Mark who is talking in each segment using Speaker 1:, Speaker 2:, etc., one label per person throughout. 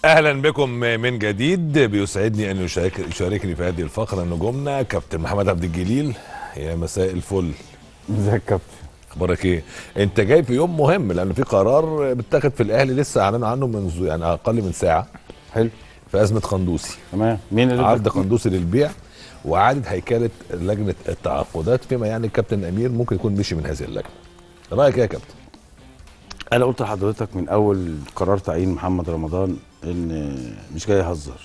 Speaker 1: اهلا بكم من جديد بيسعدني ان يشارك يشاركني في هذه الفقره نجومنا كابتن محمد عبد الجليل يا مساء الفل
Speaker 2: ازيك يا كابتن
Speaker 1: اخبارك ايه انت جاي في يوم مهم لان في قرار بيتاخد في الاهلي لسه اعلن عنه من يعني اقل من ساعه
Speaker 2: حلو
Speaker 1: في ازمه قندوسي
Speaker 2: تمام مين اللي
Speaker 1: عرض قندوسي للبيع واعاده هيكله لجنه التعاقدات فيما يعني الكابتن امير ممكن يكون مشي من هذه اللجنه رايك ايه يا كابتن
Speaker 2: انا قلت لحضرتك من اول قرار تعيين محمد رمضان ان مش جاي اهزر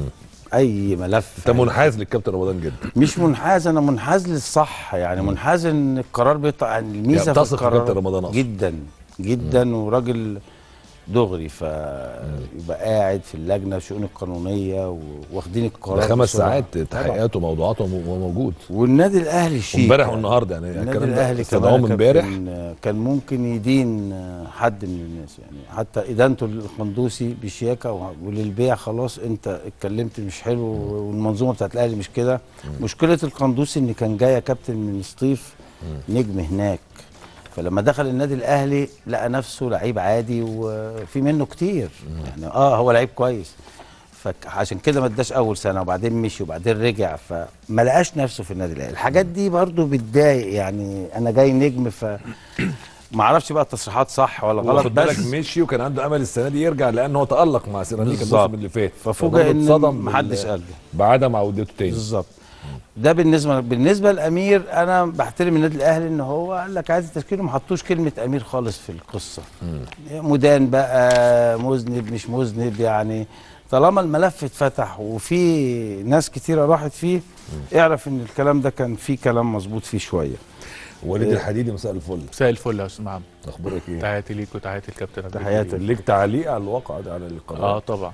Speaker 2: اي ملف
Speaker 1: انت منحاز للكابتن رمضان جدا
Speaker 2: مش منحاز انا منحاز للصح يعني منحاز ان القرار بيطلع يعني الميزه
Speaker 1: يعني
Speaker 2: في
Speaker 1: بتثق في
Speaker 2: القرار
Speaker 1: كابتن رمضان أصلاً.
Speaker 2: جدا جدا وراجل دغري فيبقى قاعد في اللجنه الشؤون القانونيه و- واخدين القرار
Speaker 1: ده خمس
Speaker 2: بسرعة.
Speaker 1: ساعات
Speaker 2: طبعاً.
Speaker 1: تحقيقات وموضوعات وهو موجود
Speaker 2: والنادي الاهلي شيء
Speaker 1: امبارح والنهارده يعني
Speaker 2: النادي
Speaker 1: الكلام ده
Speaker 2: الاهلي
Speaker 1: استدعوه
Speaker 2: كمان
Speaker 1: من امبارح
Speaker 2: كان, كان ممكن يدين حد من الناس يعني حتى ادانته للقندوسي بشياكه و- وللبيع خلاص انت اتكلمت مش حلو والمنظومه بتاعت الاهلي مش كده مشكله القندوسي ان كان جاي كابتن من سطيف نجم هناك فلما دخل النادي الاهلي لقى نفسه لعيب عادي وفي منه كتير يعني اه هو لعيب كويس فعشان كده ما اداش اول سنه وبعدين مشي وبعدين رجع فما لقاش نفسه في النادي الاهلي الحاجات دي برضو بتضايق يعني انا جاي نجم ف ما اعرفش بقى التصريحات صح ولا غلط
Speaker 1: واخد بالك
Speaker 2: بس
Speaker 1: مشي وكان عنده امل السنه دي يرجع لان هو تالق مع سيراميكا
Speaker 2: بالظبط.
Speaker 1: الموسم اللي فات
Speaker 2: ففوجئ
Speaker 1: فبرضه
Speaker 2: ان
Speaker 1: اتصدم
Speaker 2: محدش
Speaker 1: بال-
Speaker 2: قال له
Speaker 1: بعدم عودته تاني
Speaker 2: بالظبط ده بالنسبه بالنسبه لامير انا بحترم النادي الاهلي ان هو قال لك عايز التشكيل وما حطوش كلمه امير خالص في القصه مدان بقى مذنب مش مذنب يعني طالما الملف اتفتح وفي ناس كتيره راحت فيه اعرف ان الكلام ده كان فيه كلام مظبوط فيه شويه
Speaker 1: وليد الحديدي مساء الفل
Speaker 3: مساء الفل يا استاذ محمد
Speaker 1: اخبارك ايه
Speaker 3: تحياتي ليك وتحياتي الكابتن عبد
Speaker 2: تحياتي.
Speaker 3: الجليل.
Speaker 1: ليك تعليق على الواقع ده على القرار
Speaker 3: اه طبعا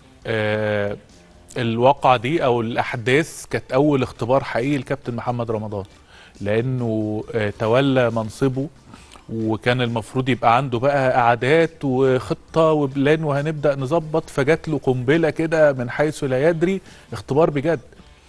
Speaker 3: آه الواقعة دي او الاحداث كانت اول اختبار حقيقي لكابتن محمد رمضان لانه آه تولى منصبه وكان المفروض يبقى عنده بقى قعدات وخطة وبلان وهنبدأ نظبط فجات له قنبلة كده من حيث لا يدري اختبار بجد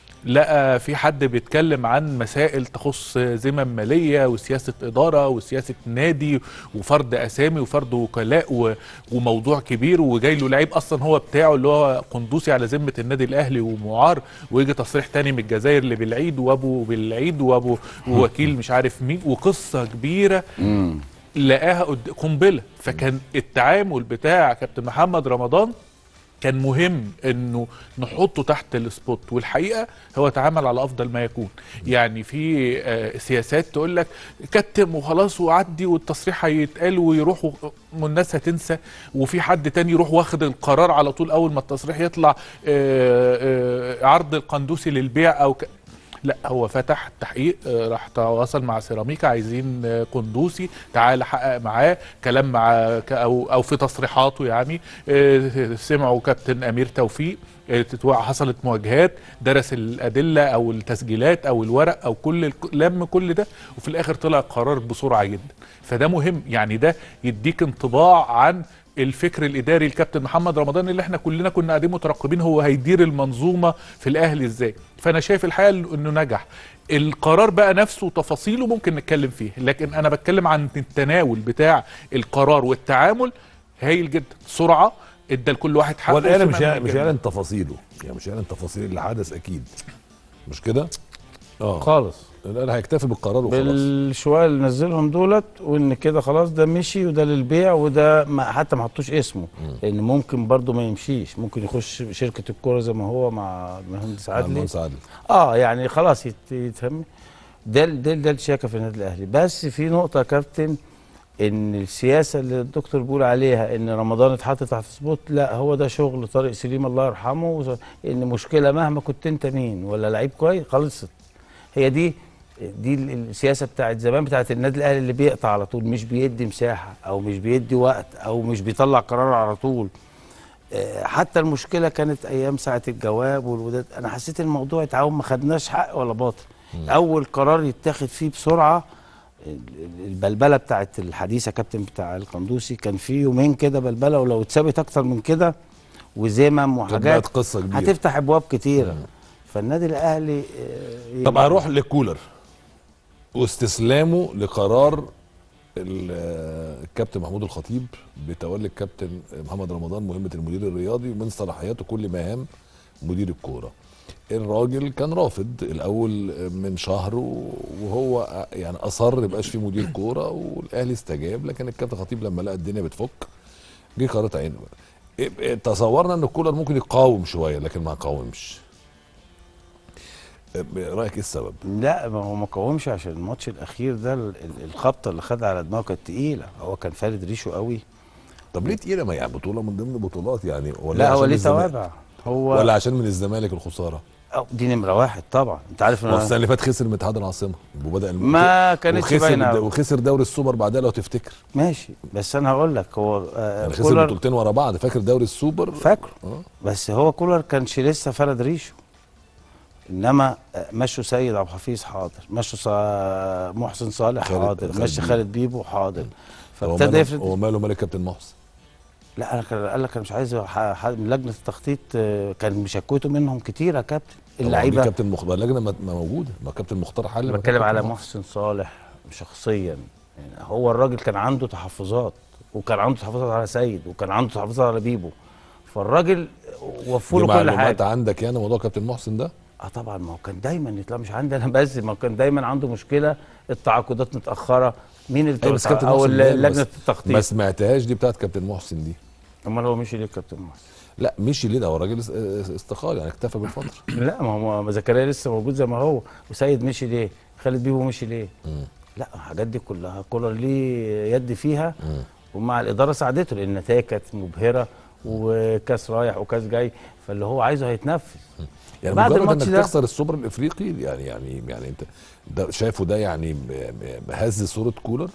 Speaker 3: لقى في حد بيتكلم عن مسائل تخص ذمم ماليه وسياسه اداره وسياسه نادي وفرض اسامي وفرض وكلاء و- وموضوع كبير وجاي له لعيب اصلا هو بتاعه اللي هو قندوسي على ذمه النادي الاهلي ومعار ويجي تصريح تاني من الجزائر اللي بالعيد وابو بالعيد وابو ووكيل مش عارف مين وقصه كبيره لقاها قد- قنبله فكان التعامل بتاع كابتن محمد رمضان كان مهم انه نحطه تحت السبوت والحقيقه هو تعامل على افضل ما يكون يعني في آه، سياسات تقول لك كتم وخلاص وعدي والتصريح هيتقال ويروح و- والناس هتنسى وفي حد تاني يروح واخد القرار على طول اول ما التصريح يطلع آه، آه، عرض القندوسي للبيع او ك... لا هو فتح التحقيق آه، راح تواصل مع سيراميكا عايزين آه، قندوسي تعال حقق معاه كلام مع ك- او او في تصريحاته يعني آه، سمعوا كابتن امير توفيق آه، تتوا- حصلت مواجهات درس الادله او التسجيلات او الورق او كل الك- لم كل ده وفي الاخر طلع قرار بسرعه جدا فده مهم يعني ده يديك انطباع عن الفكر الاداري الكابتن محمد رمضان اللي احنا كلنا كنا قاعدين مترقبين هو هيدير المنظومه في الاهلي ازاي فانا شايف الحقيقه انه نجح القرار بقى نفسه وتفاصيله ممكن نتكلم فيه لكن انا بتكلم عن التناول بتاع القرار والتعامل هايل جدا سرعه ادى لكل واحد حقه
Speaker 1: هو الآن مش
Speaker 3: وسمع
Speaker 1: يعني
Speaker 3: من
Speaker 1: مش
Speaker 3: الجميع.
Speaker 1: اعلن تفاصيله يعني مش اعلن تفاصيل اللي حدث اكيد مش كده؟ اه
Speaker 2: خالص
Speaker 1: الان هيكتفي بالقرار وخلاص
Speaker 2: بالشويه اللي نزلهم دولت وان كده خلاص ده مشي وده للبيع وده ما حتى ما حطوش اسمه لان ممكن برضه ما يمشيش ممكن يخش شركه الكوره زي ما هو مع المهندس عادلي
Speaker 1: مهندس عادل
Speaker 2: اه يعني خلاص يت- يتهم ده ال- ده ال- ده الشياكه في النادي الاهلي بس في نقطه يا كابتن ان السياسه اللي الدكتور بيقول عليها ان رمضان اتحط تحت سبوت لا هو ده شغل طارق سليم الله يرحمه وز- ان مشكله مهما كنت انت مين ولا لعيب كويس خلصت هي دي دي ال- السياسه بتاعت زمان بتاعت النادي الاهلي اللي بيقطع على طول مش بيدي مساحه او مش بيدي وقت او مش بيطلع قرار على طول آه، حتى المشكله كانت ايام ساعه الجواب والوداد انا حسيت الموضوع اتعاون ما خدناش حق ولا باطل اول قرار يتاخد فيه بسرعه ال- ال- البلبله بتاعت الحديثه كابتن بتاع القندوسي كان في يومين كده بلبله ولو اتثبت اكتر من كده وزمم وحاجات
Speaker 1: بقت قصه كبيره
Speaker 2: هتفتح ابواب كتيره فالنادي الاهلي آه،
Speaker 1: طب
Speaker 2: يبقى-
Speaker 1: هروح لكولر واستسلامه لقرار ال- آه، الكابتن محمود الخطيب بتولي الكابتن محمد رمضان مهمه المدير الرياضي ومن صلاحياته كل مهام مدير الكوره الراجل كان رافض الاول من شهر و- وهو يعني اصر يبقاش في مدير كوره والاهلي استجاب لكن الكابتن خطيب لما لقى الدنيا بتفك جه قرارة عينه بقى. إيه- تصورنا ان الكولر ممكن يقاوم شويه لكن ما قاومش إيه، رايك ايه السبب؟
Speaker 2: لا ما هو ما قاومش عشان الماتش الاخير ده ال- ال- الخبطه اللي خدها على دماغه كانت تقيله هو كان فارد ريشه قوي
Speaker 1: طب ليه تقيله ما يعني بطوله من ضمن البطولات يعني ولا
Speaker 2: لا هو
Speaker 1: عشان
Speaker 2: ليه
Speaker 1: الزمالك؟
Speaker 2: توابع هو
Speaker 1: ولا عشان من الزمالك الخساره
Speaker 2: أو دي نمره واحد طبعا انت عارف
Speaker 1: هو
Speaker 2: إن
Speaker 1: السنه اللي فاتت خسر من اتحاد العاصمه وبدا الم...
Speaker 2: ما كانتش
Speaker 1: وخسر
Speaker 2: باينه
Speaker 1: الد-
Speaker 2: أوي.
Speaker 1: وخسر دوري السوبر بعدها لو تفتكر
Speaker 2: ماشي بس انا هقول لك هو آه
Speaker 1: يعني خسر
Speaker 2: كولر
Speaker 1: بطولتين ورا بعض فاكر دوري السوبر
Speaker 2: فاكره
Speaker 1: اه
Speaker 2: بس هو كولر كانش لسه فرد ريشه انما آه، مشوا سيد عبد الحفيظ حاضر مشوا صا- محسن صالح
Speaker 1: خالد-
Speaker 2: حاضر
Speaker 1: خالد
Speaker 2: مشي
Speaker 1: بيبو.
Speaker 2: خالد بيبو حاضر
Speaker 1: هو
Speaker 2: فابتدى
Speaker 1: ماله
Speaker 2: يفرد
Speaker 1: هو ماله مال الكابتن محسن
Speaker 2: لا انا كان- قال لك انا مش عايز ح- ح- من لجنه التخطيط آه، كان مشكوته منهم كتير يا كابتن
Speaker 1: اللعيبه
Speaker 2: اللعيبه
Speaker 1: كابتن مختار اللجنه ما ما موجوده ما كابتن مختار حل
Speaker 2: انا
Speaker 1: ما
Speaker 2: بتكلم
Speaker 1: كابتن
Speaker 2: على
Speaker 1: محسن.
Speaker 2: محسن صالح شخصيا يعني هو الراجل كان عنده تحفظات وكان عنده تحفظات على سيد وكان عنده تحفظات على بيبو فالراجل وفوا
Speaker 1: دي
Speaker 2: له كل
Speaker 1: معلومات
Speaker 2: حاجه
Speaker 1: عندك يعني موضوع كابتن محسن ده
Speaker 2: اه طبعا ما هو كان دايما يطلع مش عندي انا بس ما هو كان دايما عنده مشكله التعاقدات متاخره مين اللي
Speaker 1: أيوة بس
Speaker 2: بتاع-
Speaker 1: كابتن
Speaker 2: او
Speaker 1: محسن
Speaker 2: ال-
Speaker 1: ماله؟
Speaker 2: لجنه
Speaker 1: بس- ما
Speaker 2: التخطيط
Speaker 1: سمعتهاش دي بتاعت كابتن محسن دي
Speaker 2: امال هو مشي ليه كابتن محسن
Speaker 1: لا مشي ليه ده هو راجل اس- اس- استقال يعني اكتفى بالفتره
Speaker 2: لا ما هو ما زكريا لسه موجود زي ما هو وسيد مشي ليه خالد بيبو مشي ليه
Speaker 1: مم.
Speaker 2: لا الحاجات دي كلها كولر ليه يد فيها
Speaker 1: مم.
Speaker 2: ومع الاداره ساعدته لان النتائج كانت مبهره وكاس رايح وكاس جاي فاللي هو عايزه هيتنفذ
Speaker 1: يعني
Speaker 2: بعد
Speaker 1: مجرد
Speaker 2: الماتش
Speaker 1: انك
Speaker 2: ده-
Speaker 1: تخسر السوبر الافريقي يعني يعني يعني انت ده شايفه ده يعني م- م- هز صوره كولر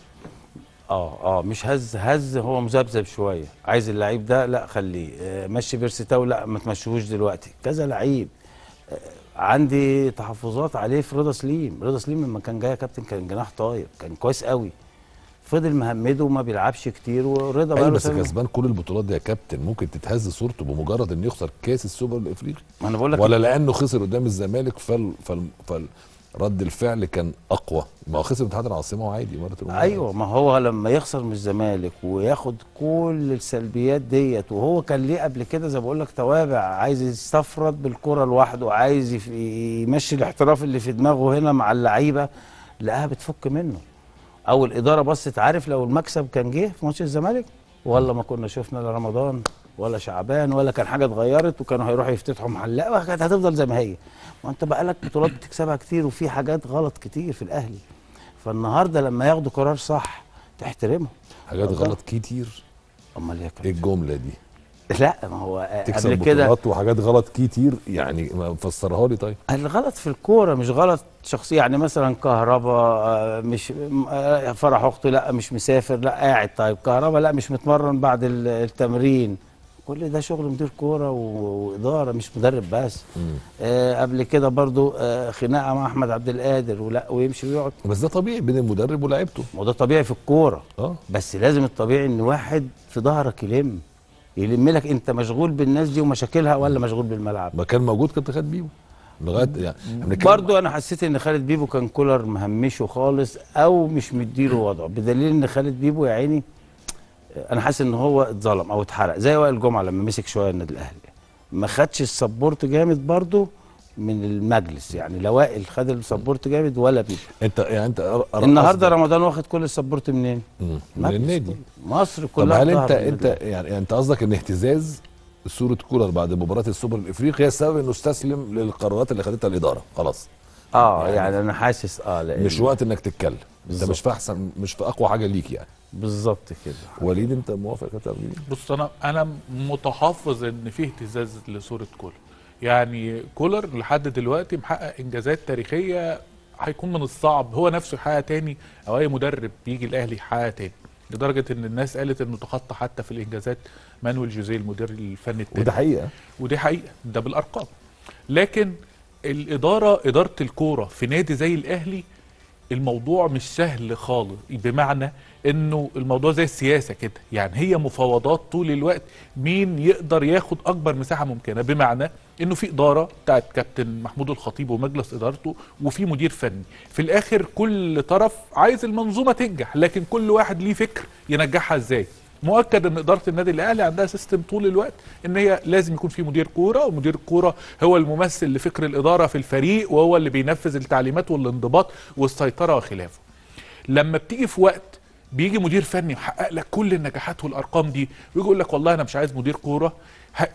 Speaker 2: اه اه مش هز هز هو مذبذب شويه عايز اللعيب ده لا خليه آه مشي بيرسيتاو لا ما تمشيهوش دلوقتي كذا لعيب آه عندي تحفظات عليه في رضا سليم رضا سليم لما كان جاي يا كابتن كان جناح طاير كان كويس قوي فضل مهمده وما بيلعبش كتير ورضا
Speaker 1: اي
Speaker 2: بقاله
Speaker 1: بس
Speaker 2: سنة.
Speaker 1: كسبان كل البطولات دي يا كابتن ممكن تتهز صورته بمجرد انه يخسر كاس السوبر الافريقي
Speaker 2: ما انا بقول لك
Speaker 1: ولا لانه خسر قدام الزمالك فال فال فال رد الفعل كان اقوى ما هو خسر اتحاد العاصمه وعادي مره الأمور
Speaker 2: ايوه ما هو لما يخسر من الزمالك وياخد كل السلبيات ديت وهو كان ليه قبل كده زي بقول لك توابع عايز يستفرد بالكره لوحده عايز يف- يمشي الاحتراف اللي في دماغه هنا مع اللعيبه لقاها بتفك منه او الاداره بصت عارف لو المكسب كان جه في ماتش الزمالك ولا ما كنا شفنا لا رمضان ولا شعبان ولا كان حاجه اتغيرت وكانوا هيروحوا يفتتحوا محل لا كانت هتفضل زي ما هي ما انت بقى لك بطولات بتكسبها كتير وفي حاجات غلط كتير في الاهلي فالنهارده لما ياخدوا قرار صح تحترمه
Speaker 1: حاجات
Speaker 2: والله.
Speaker 1: غلط كتير
Speaker 2: امال ايه يا
Speaker 1: ايه
Speaker 2: كابتن؟
Speaker 1: الجمله دي
Speaker 2: لا ما هو آه،
Speaker 1: تكسب
Speaker 2: قبل كده
Speaker 1: بطولات وحاجات غلط كتير يعني ما فسرها لي طيب
Speaker 2: الغلط في الكوره مش غلط شخصي يعني مثلا كهربا آه، مش آه، فرح اخته لا مش مسافر لا قاعد طيب كهربا لا مش متمرن بعد ال- التمرين كل ده شغل مدير كوره و- واداره مش مدرب بس
Speaker 1: مم.
Speaker 2: آه قبل كده برضو آه خناقه مع احمد عبد القادر ولا ويمشي ويقعد
Speaker 1: بس ده طبيعي بين المدرب ولاعيبته
Speaker 2: وده طبيعي في الكوره
Speaker 1: اه
Speaker 2: بس لازم الطبيعي ان واحد في ظهرك يلم يلم لك انت مشغول بالناس دي ومشاكلها ولا مشغول بالملعب
Speaker 1: ما كان موجود كابتن خالد بيبو لغايه يعني إحنا بنتكلم-
Speaker 2: برضو انا حسيت ان خالد بيبو كان كولر مهمشه خالص او مش مديله وضعه بدليل ان خالد بيبو يا عيني انا حاسس ان هو اتظلم او اتحرق زي وائل جمعه لما مسك شويه النادي الاهلي ما خدش السبورت جامد برضو من المجلس يعني لا وائل خد السبورت جامد ولا بيبو
Speaker 1: انت يعني انت أر- أر-
Speaker 2: النهارده
Speaker 1: قصدك-
Speaker 2: رمضان واخد كل السبورت منين؟
Speaker 1: مم. من
Speaker 2: مجلس
Speaker 1: النادي
Speaker 2: كله. مصر
Speaker 1: طب
Speaker 2: كلها
Speaker 1: هل
Speaker 2: في
Speaker 1: انت
Speaker 2: ظهر النادي
Speaker 1: انت
Speaker 2: الأهلي.
Speaker 1: يعني انت قصدك ان اهتزاز صوره كولر بعد مباراه السوبر الافريقي هي السبب انه استسلم للقرارات اللي خدتها الاداره خلاص
Speaker 2: اه
Speaker 1: يعني
Speaker 2: يعني, انا حاسس اه لأن
Speaker 1: مش وقت انك تتكلم انت
Speaker 2: بالظبط.
Speaker 1: مش في احسن مش في اقوى حاجه ليك يعني
Speaker 2: بالظبط كده
Speaker 1: وليد انت موافق يا كابتن وليد؟
Speaker 3: بص انا انا متحفظ ان في اهتزاز لصوره كولر يعني كولر لحد دلوقتي محقق انجازات تاريخيه هيكون من الصعب هو نفسه يحققها تاني او اي مدرب بيجي الاهلي يحققها تاني لدرجه ان الناس قالت انه تخطى حتى في الانجازات مانويل جوزيه المدير الفني التاني
Speaker 1: وده حقيقه
Speaker 3: ودي حقيقه ده بالارقام لكن الاداره اداره الكوره في نادي زي الاهلي الموضوع مش سهل خالص بمعنى انه الموضوع زي السياسه كده يعني هي مفاوضات طول الوقت مين يقدر ياخد اكبر مساحه ممكنه بمعنى انه في اداره بتاعت كابتن محمود الخطيب ومجلس ادارته وفي مدير فني في الاخر كل طرف عايز المنظومه تنجح لكن كل واحد ليه فكر ينجحها ازاي مؤكد ان اداره النادي الاهلي عندها سيستم طول الوقت ان هي لازم يكون في مدير كوره ومدير الكوره هو الممثل لفكر الاداره في الفريق وهو اللي بينفذ التعليمات والانضباط والسيطره وخلافه لما بتيجي في وقت بيجي مدير فني يحقق لك كل النجاحات والارقام دي ويجي يقول لك والله انا مش عايز مدير كوره ه...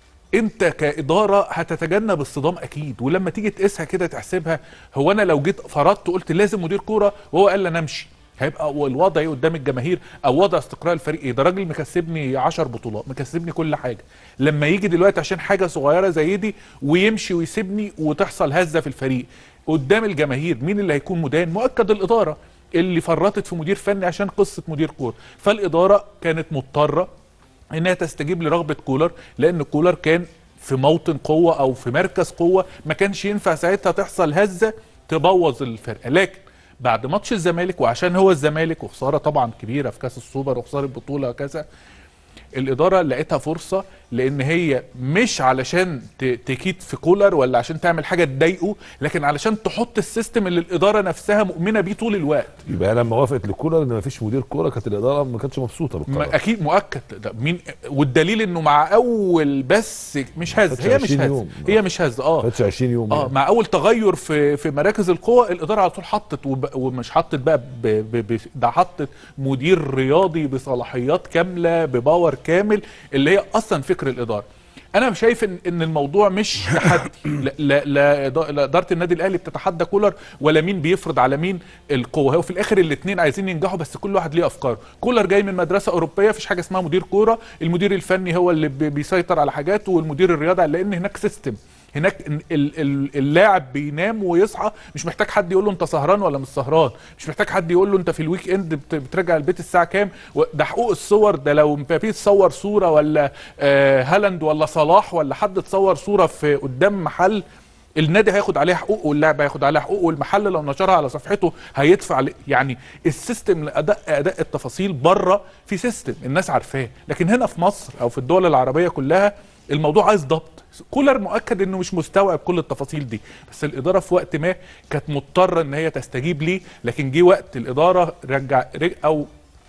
Speaker 3: انت كاداره هتتجنب الصدام اكيد ولما تيجي تقيسها كده تحسبها هو انا لو جيت فرضت قلت لازم مدير كوره وهو قال لي انا امشي هيبقى الوضع ايه قدام الجماهير او وضع استقرار الفريق ايه ده راجل مكسبني 10 بطولات مكسبني كل حاجه لما يجي دلوقتي عشان حاجه صغيره زي دي ويمشي ويسيبني وتحصل هزه في الفريق قدام الجماهير مين اللي هيكون مدان مؤكد الاداره اللي فرطت في مدير فني عشان قصه مدير كوره فالاداره كانت مضطره انها تستجيب لرغبه كولر لان كولر كان في موطن قوه او في مركز قوه ما كانش ينفع ساعتها تحصل هزه تبوظ الفرقه لكن بعد ماتش الزمالك وعشان هو الزمالك وخساره طبعا كبيره في كاس السوبر وخساره بطوله وكذا الاداره لقيتها فرصه لان هي مش علشان ت- تكيد في كولر ولا عشان تعمل حاجه تضايقه لكن علشان تحط السيستم اللي الاداره نفسها مؤمنه بيه طول الوقت
Speaker 1: يبقى لما وافقت لكولر ان مفيش مدير كوره كانت الاداره ما كانتش مبسوطه
Speaker 3: ما
Speaker 1: بالقرار
Speaker 3: اكيد مؤكد ده مين والدليل انه مع اول بس مش هز
Speaker 1: فاتش
Speaker 3: هي مش
Speaker 1: 20
Speaker 3: هز
Speaker 1: يوم.
Speaker 3: هي مش هز اه
Speaker 1: فاتش 20 يوم
Speaker 3: اه
Speaker 1: يعني.
Speaker 3: مع اول تغير في في مراكز القوه الاداره على طول حطت وب... ومش حطت بقى ب... ب... ب... ده حطت مدير رياضي بصلاحيات كامله بباور كامل اللي هي اصلا فكر الاداره انا شايف ان ان الموضوع مش تحدي لا لا, لا, إدا- لا اداره النادي الاهلي بتتحدى كولر ولا مين بيفرض على مين القوه هو في الاخر الاثنين عايزين ينجحوا بس كل واحد ليه افكاره كولر جاي من مدرسه اوروبيه مفيش حاجه اسمها مدير كوره المدير الفني هو اللي بي- بيسيطر على حاجات والمدير الرياضي لان هناك سيستم هناك ال- ال- ال- اللاعب بينام ويصحى مش محتاج حد يقول له انت سهران ولا مش سهران مش محتاج حد يقول له انت في الويك اند بت- بترجع البيت الساعه كام و- ده حقوق الصور ده لو مبابي تصور صوره ولا آه هالاند ولا صلاح ولا حد تصور صوره في قدام محل النادي هياخد عليها حقوق واللاعب هياخد عليها حقوق والمحل لو نشرها على صفحته هيدفع ل- يعني السيستم اداء اداء التفاصيل بره في سيستم الناس عارفاه لكن هنا في مصر او في الدول العربيه كلها الموضوع عايز ضبط كولر مؤكد انه مش مستوعب كل التفاصيل دي بس الاداره في وقت ما كانت مضطره ان هي تستجيب ليه لكن جه وقت الاداره رجع رج او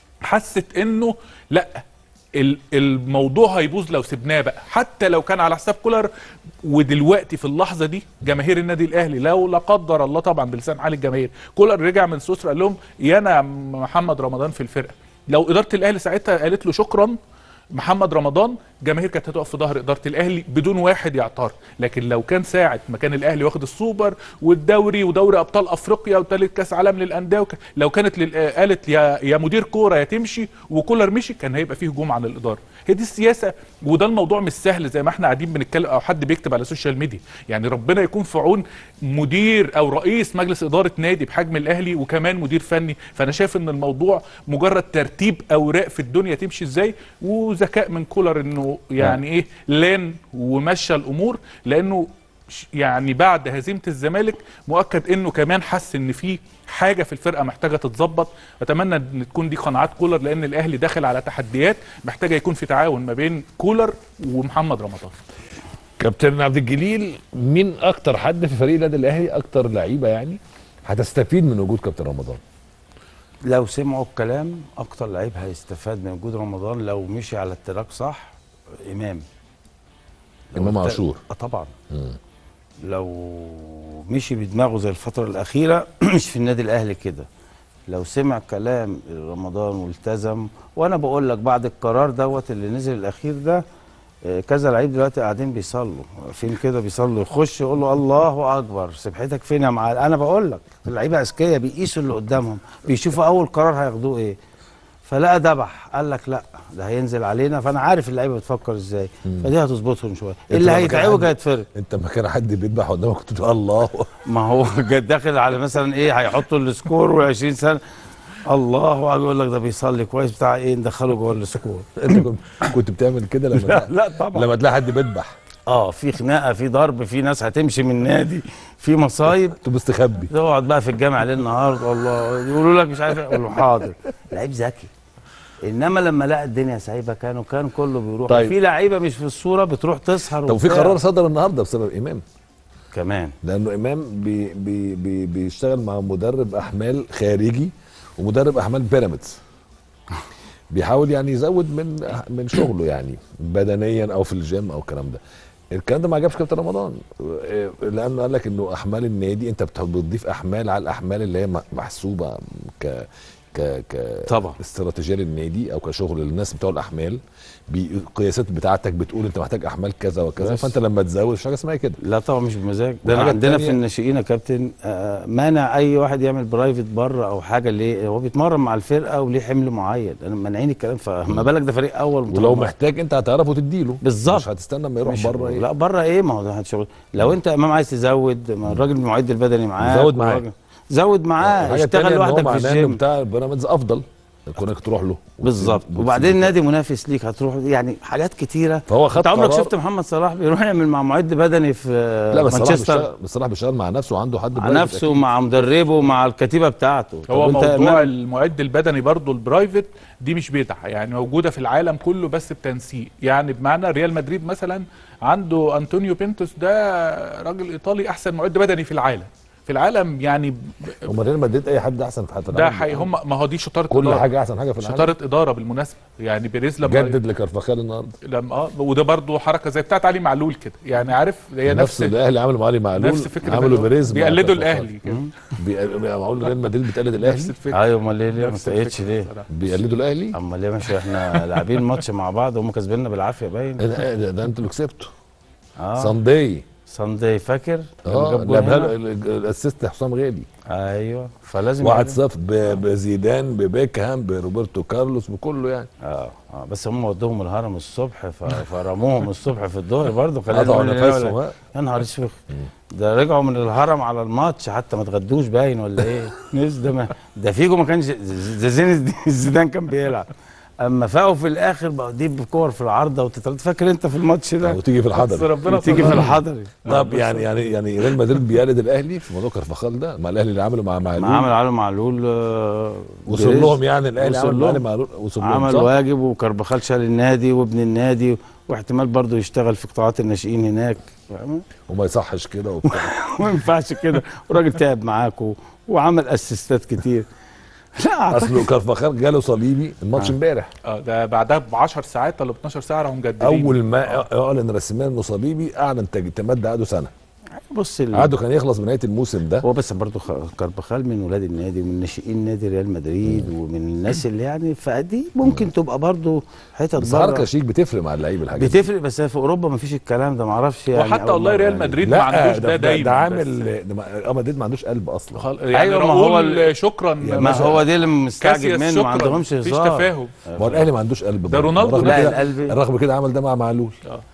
Speaker 3: حست انه لا ال- الموضوع هيبوظ لو سبناه بقى حتى لو كان على حساب كولر ودلوقتي في اللحظه دي جماهير النادي الاهلي لو لا قدر الله طبعا بلسان حال الجماهير كولر رجع من سويسرا قال لهم يا انا محمد رمضان في الفرقه لو اداره الاهلي ساعتها قالت له شكرا محمد رمضان جماهير كانت هتقف في ظهر اداره الاهلي بدون واحد يعترض لكن لو كان ساعه ما كان الاهلي واخد السوبر والدوري ودوري ابطال افريقيا وثالث كاس عالم للانديه وك... لو كانت لل... آه، قالت يا يا مدير كوره يا تمشي وكولر مشي كان هيبقى فيه هجوم عن الاداره هي دي السياسه وده الموضوع مش سهل زي ما احنا قاعدين بنتكلم او حد بيكتب على السوشيال ميديا يعني ربنا يكون في عون مدير او رئيس مجلس اداره نادي بحجم الاهلي وكمان مدير فني فانا شايف ان الموضوع مجرد ترتيب اوراق في الدنيا تمشي ازاي وذكاء من كولر انه يعني ايه لان ومشى الامور لانه ش- يعني بعد هزيمه الزمالك مؤكد انه كمان حس ان في حاجه في الفرقه محتاجه تتظبط اتمنى ان تكون دي قناعات كولر لان الاهلي داخل على تحديات محتاجه يكون في تعاون ما بين كولر ومحمد رمضان
Speaker 1: كابتن عبد الجليل مين اكتر حد في فريق النادي الاهلي اكتر لعيبه يعني هتستفيد من وجود كابتن رمضان
Speaker 2: لو سمعوا الكلام اكتر لعيب هيستفاد من وجود رمضان لو مشي على التراك صح امام لو
Speaker 1: امام
Speaker 2: الت-
Speaker 1: عاشور
Speaker 2: اه طبعا لو مشي بدماغه زي الفتره الاخيره مش في النادي الاهلي كده لو سمع كلام رمضان والتزم وانا بقول لك بعد القرار دوت اللي نزل الاخير ده آه، كذا لعيب دلوقتي قاعدين بيصلوا فين كده بيصلوا يخش يقول له الله اكبر سبحتك فين يا معلم انا بقول لك اللعيبه اذكياء بيقيسوا اللي قدامهم بيشوفوا اول قرار هياخدوه ايه فلقى دبح قال لك لا ده هينزل علينا فانا عارف اللعيبه بتفكر ازاي فدي هتظبطهم شويه اللي
Speaker 1: لما كان
Speaker 2: هيتعوج
Speaker 1: عندي-
Speaker 2: هيتفرق
Speaker 1: انت ما كان حد بيذبح قدامك كنت تقول الله
Speaker 2: ما هو جد داخل على مثلا ايه هيحطوا السكور و20 سنه الله اكبر يقول لك ده بيصلي كويس بتاع ايه ندخله جوه السكور
Speaker 1: انت كنت كنت بتعمل كده لما
Speaker 2: لا لا طبعا
Speaker 1: لما تلاقي حد بيذبح
Speaker 2: اه في خناقه في ضرب في ناس هتمشي من النادي في مصايب
Speaker 1: انت مستخبي
Speaker 2: تقعد بقى في الجامع ليل نهار والله يقولوا لك مش عارف ايه اقول له حاضر لعيب ذكي انما لما لقى الدنيا سايبه كانوا كان كله بيروح
Speaker 1: طيب.
Speaker 2: طيب. في لعيبه مش في الصوره بتروح تسهر
Speaker 1: طب وفي
Speaker 2: وبتاع.
Speaker 1: قرار صدر النهارده بسبب امام
Speaker 2: كمان
Speaker 1: لانه امام بي بي بي بيشتغل مع مدرب احمال خارجي ومدرب احمال بيراميدز بيحاول يعني يزود من من شغله يعني بدنيا او في الجيم او الكلام ده الكلام ده ما عجبش كابتن رمضان إيه، لانه قال لك انه احمال النادي انت بت- بتضيف احمال على الاحمال اللي هي م- محسوبه ك ك ك
Speaker 2: طبعا.
Speaker 1: استراتيجيه للنادي او كشغل للناس بتوع الاحمال بي- القياسات بتاعتك بتقول انت محتاج احمال كذا وكذا
Speaker 2: بس.
Speaker 1: فانت لما تزود مش حاجه اسمها كده
Speaker 2: لا طبعا مش بمزاج ده أنا
Speaker 1: والحاجة
Speaker 2: عندنا
Speaker 1: التانية-
Speaker 2: في الناشئين يا كابتن آه، مانع اي واحد يعمل برايفت بره او حاجه ليه هو بيتمرن مع الفرقه وليه حمل معين انا مانعين الكلام فما بالك ده فريق اول
Speaker 1: ولو
Speaker 2: متمرن.
Speaker 1: محتاج انت هتعرفه تديله
Speaker 2: بالظبط.
Speaker 1: مش هتستنى اما يروح
Speaker 2: مش-
Speaker 1: بره ايه
Speaker 2: لا بره ايه ما هو ده شغل لو انت امام عايز تزود ما الراجل المعد البدني معاه
Speaker 1: زود معاه.
Speaker 2: زود معاه
Speaker 1: الحاجة التانية
Speaker 2: اشتغل
Speaker 1: إن هو
Speaker 2: لوحدك في
Speaker 1: معناه إنه
Speaker 2: الجيم
Speaker 1: بتاع بيراميدز افضل كونك تروح له
Speaker 2: بالظبط
Speaker 1: وتسيب-
Speaker 2: وبعدين
Speaker 1: وتسيب-
Speaker 2: نادي منافس ليك هتروح يعني حاجات كتيره
Speaker 1: فهو خد
Speaker 2: انت عمرك
Speaker 1: قرار-
Speaker 2: شفت محمد صلاح بيروح يعمل مع معد بدني في
Speaker 1: لا بس صلاح
Speaker 2: مانشستر
Speaker 1: بيشتغل بس صلاح بيشتغل مع نفسه وعنده حد
Speaker 2: مع
Speaker 1: برايفت
Speaker 2: نفسه
Speaker 1: أكيد.
Speaker 2: مع مدربه مع الكتيبه بتاعته
Speaker 3: هو
Speaker 2: طب أنت
Speaker 3: موضوع
Speaker 2: إمام-
Speaker 3: المعد البدني برضو البرايفت دي مش بدعه يعني موجوده في العالم كله بس بتنسيق يعني بمعنى ريال مدريد مثلا عنده انطونيو بينتوس ده راجل ايطالي احسن معد بدني في العالم في العالم يعني ب-
Speaker 1: هم ريال مدريد اي حد احسن في حياه
Speaker 3: ده
Speaker 1: العالم.
Speaker 3: حقيقي هم ما هو دي شطاره
Speaker 1: كل
Speaker 3: إدارة.
Speaker 1: حاجه احسن حاجه في العالم
Speaker 3: شطاره اداره بالمناسبه يعني بيريز لما
Speaker 1: جدد لكرفخال النهارده
Speaker 3: لما اه وده برضو حركه زي بتاعت علي معلول كده يعني عارف هي
Speaker 1: نفس
Speaker 3: نفس
Speaker 1: الاهلي عملوا مع علي معلول
Speaker 3: نفس فكره
Speaker 1: عملوا
Speaker 3: إنه
Speaker 1: بيريز مع
Speaker 3: بيقلدوا
Speaker 1: كرفخال.
Speaker 3: الاهلي كده
Speaker 1: بي- معقول ريال مدريد بتقلد
Speaker 3: نفس
Speaker 1: الاهلي
Speaker 3: الفكره
Speaker 2: ايوه امال ليه ليه ما
Speaker 3: نفس
Speaker 2: سقطش
Speaker 3: الفكرة
Speaker 2: ليه
Speaker 3: بصراحة.
Speaker 1: بيقلدوا الاهلي
Speaker 2: امال ليه مش احنا لاعبين ماتش مع بعض وهم كاسبيننا بالعافيه باين
Speaker 1: إيه ده, إيه ده, ده انتوا اللي كسبتوا
Speaker 2: اه
Speaker 1: سانداي
Speaker 2: ساندي فاكر لما
Speaker 1: اه
Speaker 2: جاب جول
Speaker 1: لعبها
Speaker 2: هنا؟
Speaker 1: له ال- الاسيست حسام غالي
Speaker 2: ايوه فلازم
Speaker 1: 1
Speaker 2: يعمل-
Speaker 1: 0 بزيدان ببيكهام بروبرتو كارلوس بكله يعني
Speaker 2: اه اه بس هم ودوهم الهرم الصبح ف- فرموهم الصبح في الظهر برضه
Speaker 1: قطعوا نفسهم ها؟
Speaker 2: يا نهار اسود ده رجعوا من الهرم على الماتش حتى ما اتغدوش باين ولا ايه ناس ده ما ده فيجو ما كانش ده زين زيدان كان بيلعب اما فاقوا في الاخر بقوا دي بكور في العارضه وتترد فاكر انت في الماتش ده
Speaker 1: وتيجي في
Speaker 3: بس
Speaker 1: الحضر
Speaker 3: ربنا
Speaker 2: تيجي في
Speaker 3: سترها.
Speaker 2: الحضري
Speaker 1: طب يعني يعني يعني ريال مدريد بيقلد الاهلي في موضوع كرفخال ده مع الاهلي اللي عمله مع معلول
Speaker 2: ما عمل علي معلول آه،
Speaker 1: وصل
Speaker 2: بريز.
Speaker 1: لهم يعني الاهلي
Speaker 2: وصل
Speaker 1: عمل مع
Speaker 2: لهم.
Speaker 1: علي معلول وصل لهم
Speaker 2: عمل
Speaker 1: صح؟
Speaker 2: واجب وكربخال شال النادي وابن النادي واحتمال برضه يشتغل في قطاعات الناشئين هناك فاهم؟
Speaker 1: وما يصحش كده وبتاع
Speaker 2: ما ينفعش كده وراجل تعب معاكوا وعمل اسيستات كتير لا اعتقد
Speaker 1: اصله كرفخال جاله صليبي الماتش
Speaker 2: آه.
Speaker 1: امبارح
Speaker 3: اه ده بعدها ب 10 ساعات ولا ب 12 ساعه راحوا مجددين
Speaker 1: اول ما اعلن رسميا انه صليبي اعلن تج- تمد عقده سنه
Speaker 2: بص ال-
Speaker 1: عقده كان يخلص بنهايه الموسم ده
Speaker 2: هو بس برضه خ- كربخال من ولاد النادي ومن ناشئين نادي ريال مدريد ومن الناس اللي يعني فدي ممكن تبقى برضه حتت
Speaker 1: بس
Speaker 2: بره
Speaker 1: حركه شيك بتفرق مع اللعيب الحاجات دي.
Speaker 2: بتفرق بس في اوروبا ما فيش الكلام ده ما اعرفش يعني
Speaker 3: وحتى
Speaker 2: أول
Speaker 3: والله
Speaker 2: مرة
Speaker 3: ريال
Speaker 2: يعني.
Speaker 3: مدريد ما
Speaker 1: لا
Speaker 3: عندوش ده,
Speaker 1: ده,
Speaker 3: دايما
Speaker 1: ده
Speaker 3: بس.
Speaker 1: عامل ده ما- اه مدريد ما عندوش قلب اصلا
Speaker 3: خل- يعني
Speaker 2: أيوة،
Speaker 3: أيوة
Speaker 2: ما هو
Speaker 3: راؤول
Speaker 2: ال-
Speaker 3: شكرا
Speaker 1: ما
Speaker 2: ما
Speaker 3: مثلا.
Speaker 2: هو دي اللي مستعجب
Speaker 3: كاسياس
Speaker 2: منه
Speaker 3: شكرا
Speaker 2: ما عندهمش
Speaker 3: مفيش
Speaker 2: هزار
Speaker 3: تفاهم
Speaker 1: ما هو الاهلي ما عندوش قلب
Speaker 3: ده
Speaker 1: برضه.
Speaker 3: رونالدو
Speaker 1: رغم
Speaker 2: لا،
Speaker 1: كده
Speaker 2: القلب-
Speaker 1: رغم كده عمل ده مع معلول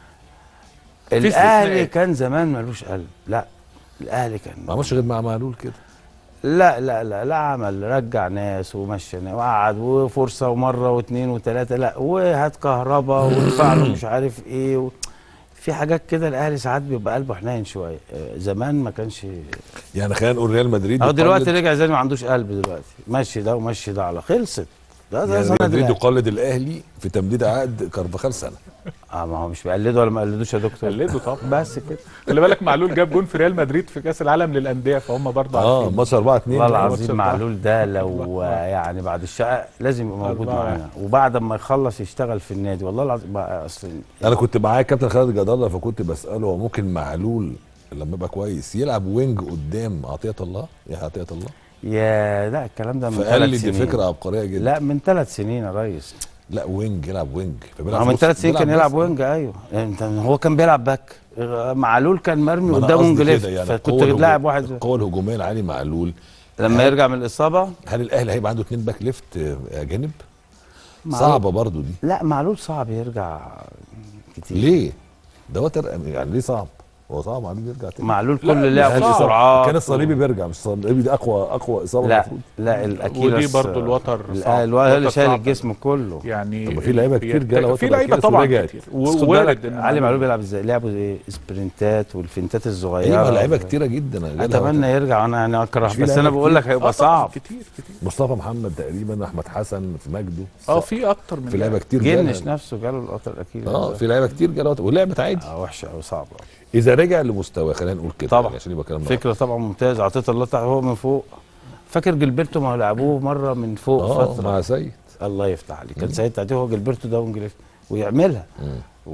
Speaker 2: الاهلي
Speaker 3: استثناءات.
Speaker 2: كان زمان ملوش قلب لا الاهلي كان
Speaker 1: ما عملش غير مع معلول كده
Speaker 2: لا لا لا لا عمل رجع ناس ومشى ناس وقعد وفرصه ومره واثنين وثلاثه لا وهات كهربا وادفع له مش عارف ايه و... في حاجات كده الاهلي ساعات بيبقى قلبه حنين شويه آه، زمان ما كانش
Speaker 1: يعني خلينا نقول ريال مدريد
Speaker 2: اهو دلوقتي
Speaker 1: يقلد-
Speaker 2: رجع زي ما عندوش قلب دلوقتي مشي ده ومشي ده على خلصت ده ده
Speaker 1: يعني
Speaker 2: سند
Speaker 1: ريال مدريد
Speaker 2: الأهلي.
Speaker 1: يقلد الاهلي في تمديد عقد كرفخال سنه
Speaker 2: اه ما هو مش بيقلدوا ولا ما قلدوش يا دكتور
Speaker 3: قلدوا طبعا
Speaker 2: بس كده
Speaker 3: خلي بالك معلول جاب جون في ريال مدريد في كاس العالم للانديه فهم برضه
Speaker 1: اه
Speaker 3: عارفين.
Speaker 1: ماتش 4 2
Speaker 2: والله
Speaker 3: ماتش
Speaker 2: العظيم
Speaker 3: أربعة.
Speaker 2: معلول ده لو يعني بعد الشقه لازم يبقى موجود
Speaker 3: أربعة
Speaker 2: معانا وبعد ما يخلص يشتغل في النادي والله العظيم بقى اصل
Speaker 1: انا كنت معايا كابتن خالد جد الله فكنت بساله هو ممكن معلول لما يبقى كويس يلعب وينج قدام عطيه الله يا عطيه الله
Speaker 2: يا لا الكلام ده من
Speaker 1: فقال لي
Speaker 2: ثلاث
Speaker 1: دي
Speaker 2: سنين
Speaker 1: فكره عبقريه جدا
Speaker 2: لا من ثلاث سنين يا ريس
Speaker 1: لا وينج يلعب وينج
Speaker 2: هو من
Speaker 1: نص-
Speaker 2: ثلاث سنين كان
Speaker 1: بيلعب
Speaker 2: يلعب
Speaker 1: نص.
Speaker 2: وينج ايوه انت هو كان بيلعب باك معلول كان مرمي
Speaker 1: ما أنا
Speaker 2: قدامه
Speaker 1: قصدي
Speaker 2: وينج ليفت
Speaker 1: كده يعني
Speaker 2: فكنت
Speaker 1: القوة الهجوم-
Speaker 2: لاعب واحد
Speaker 1: القوه الهجوميه لعلي معلول
Speaker 2: لما يرجع من الاصابه
Speaker 1: هل الاهلي هيبقى عنده اثنين باك ليفت آه، اجانب
Speaker 2: معلول-
Speaker 1: صعبه برضو دي
Speaker 2: لا معلول صعب يرجع كتير
Speaker 1: ليه ده وتر يعني ليه صعب هو صعب معلول يرجع تاني
Speaker 2: معلول
Speaker 3: لا،
Speaker 2: كل لعبه
Speaker 3: صعب.
Speaker 2: سرعات
Speaker 1: كان الصليبي بيرجع مش الصليبي دي اقوى اقوى اصابه
Speaker 2: لا
Speaker 1: المفروض
Speaker 2: لا الاكيلس
Speaker 3: ودي برضو الوتر
Speaker 2: ال-
Speaker 3: صعب.
Speaker 2: الوتر اللي
Speaker 3: الوتر
Speaker 2: شايل
Speaker 3: صعب.
Speaker 2: الجسم كله
Speaker 3: يعني
Speaker 1: طب ما في لعيبة كتير جالها وتر
Speaker 3: في لعيبه
Speaker 1: أكيلس
Speaker 3: طبعا
Speaker 1: ورجعت.
Speaker 3: كتير
Speaker 2: بس خد
Speaker 3: ووارد
Speaker 2: بالك
Speaker 3: إن
Speaker 2: علي معلول بيلعب ازاي لعبه سبرنتات والفنتات الصغيره
Speaker 1: ايوه لعيبه كتيره جدا جالها
Speaker 2: اتمنى
Speaker 1: وتر.
Speaker 2: يرجع انا يعني اكره
Speaker 1: مش في
Speaker 2: بس
Speaker 1: لعيبة
Speaker 2: انا بقول لك
Speaker 1: كتير.
Speaker 2: هيبقى
Speaker 3: آه طبعاً،
Speaker 2: صعب
Speaker 3: كتير كتير
Speaker 1: مصطفى محمد تقريبا احمد حسن في مجده
Speaker 3: اه في اكتر من
Speaker 1: في لعيبه
Speaker 3: لاعب.
Speaker 1: كتير
Speaker 2: جنش
Speaker 1: جالها.
Speaker 2: نفسه جاله القطر الاكيد
Speaker 1: اه في لعيبه كتير جالها وتر ولعبت عادي
Speaker 2: آه وحشه قوي صعبه
Speaker 1: اذا رجع لمستواه خلينا نقول كده
Speaker 2: طبعاً.
Speaker 1: يعني عشان يبقى كلام
Speaker 2: فكره طبعا ممتازه عطيت الله تعالى هو من فوق فاكر جilberto ما هو لعبوه مره من فوق
Speaker 1: اه
Speaker 2: فتره
Speaker 1: مع سيد
Speaker 2: الله يفتح عليك كان
Speaker 1: مم.
Speaker 2: سيد تعديه هو جilberto ده وانجليزي ويعملها
Speaker 1: مم.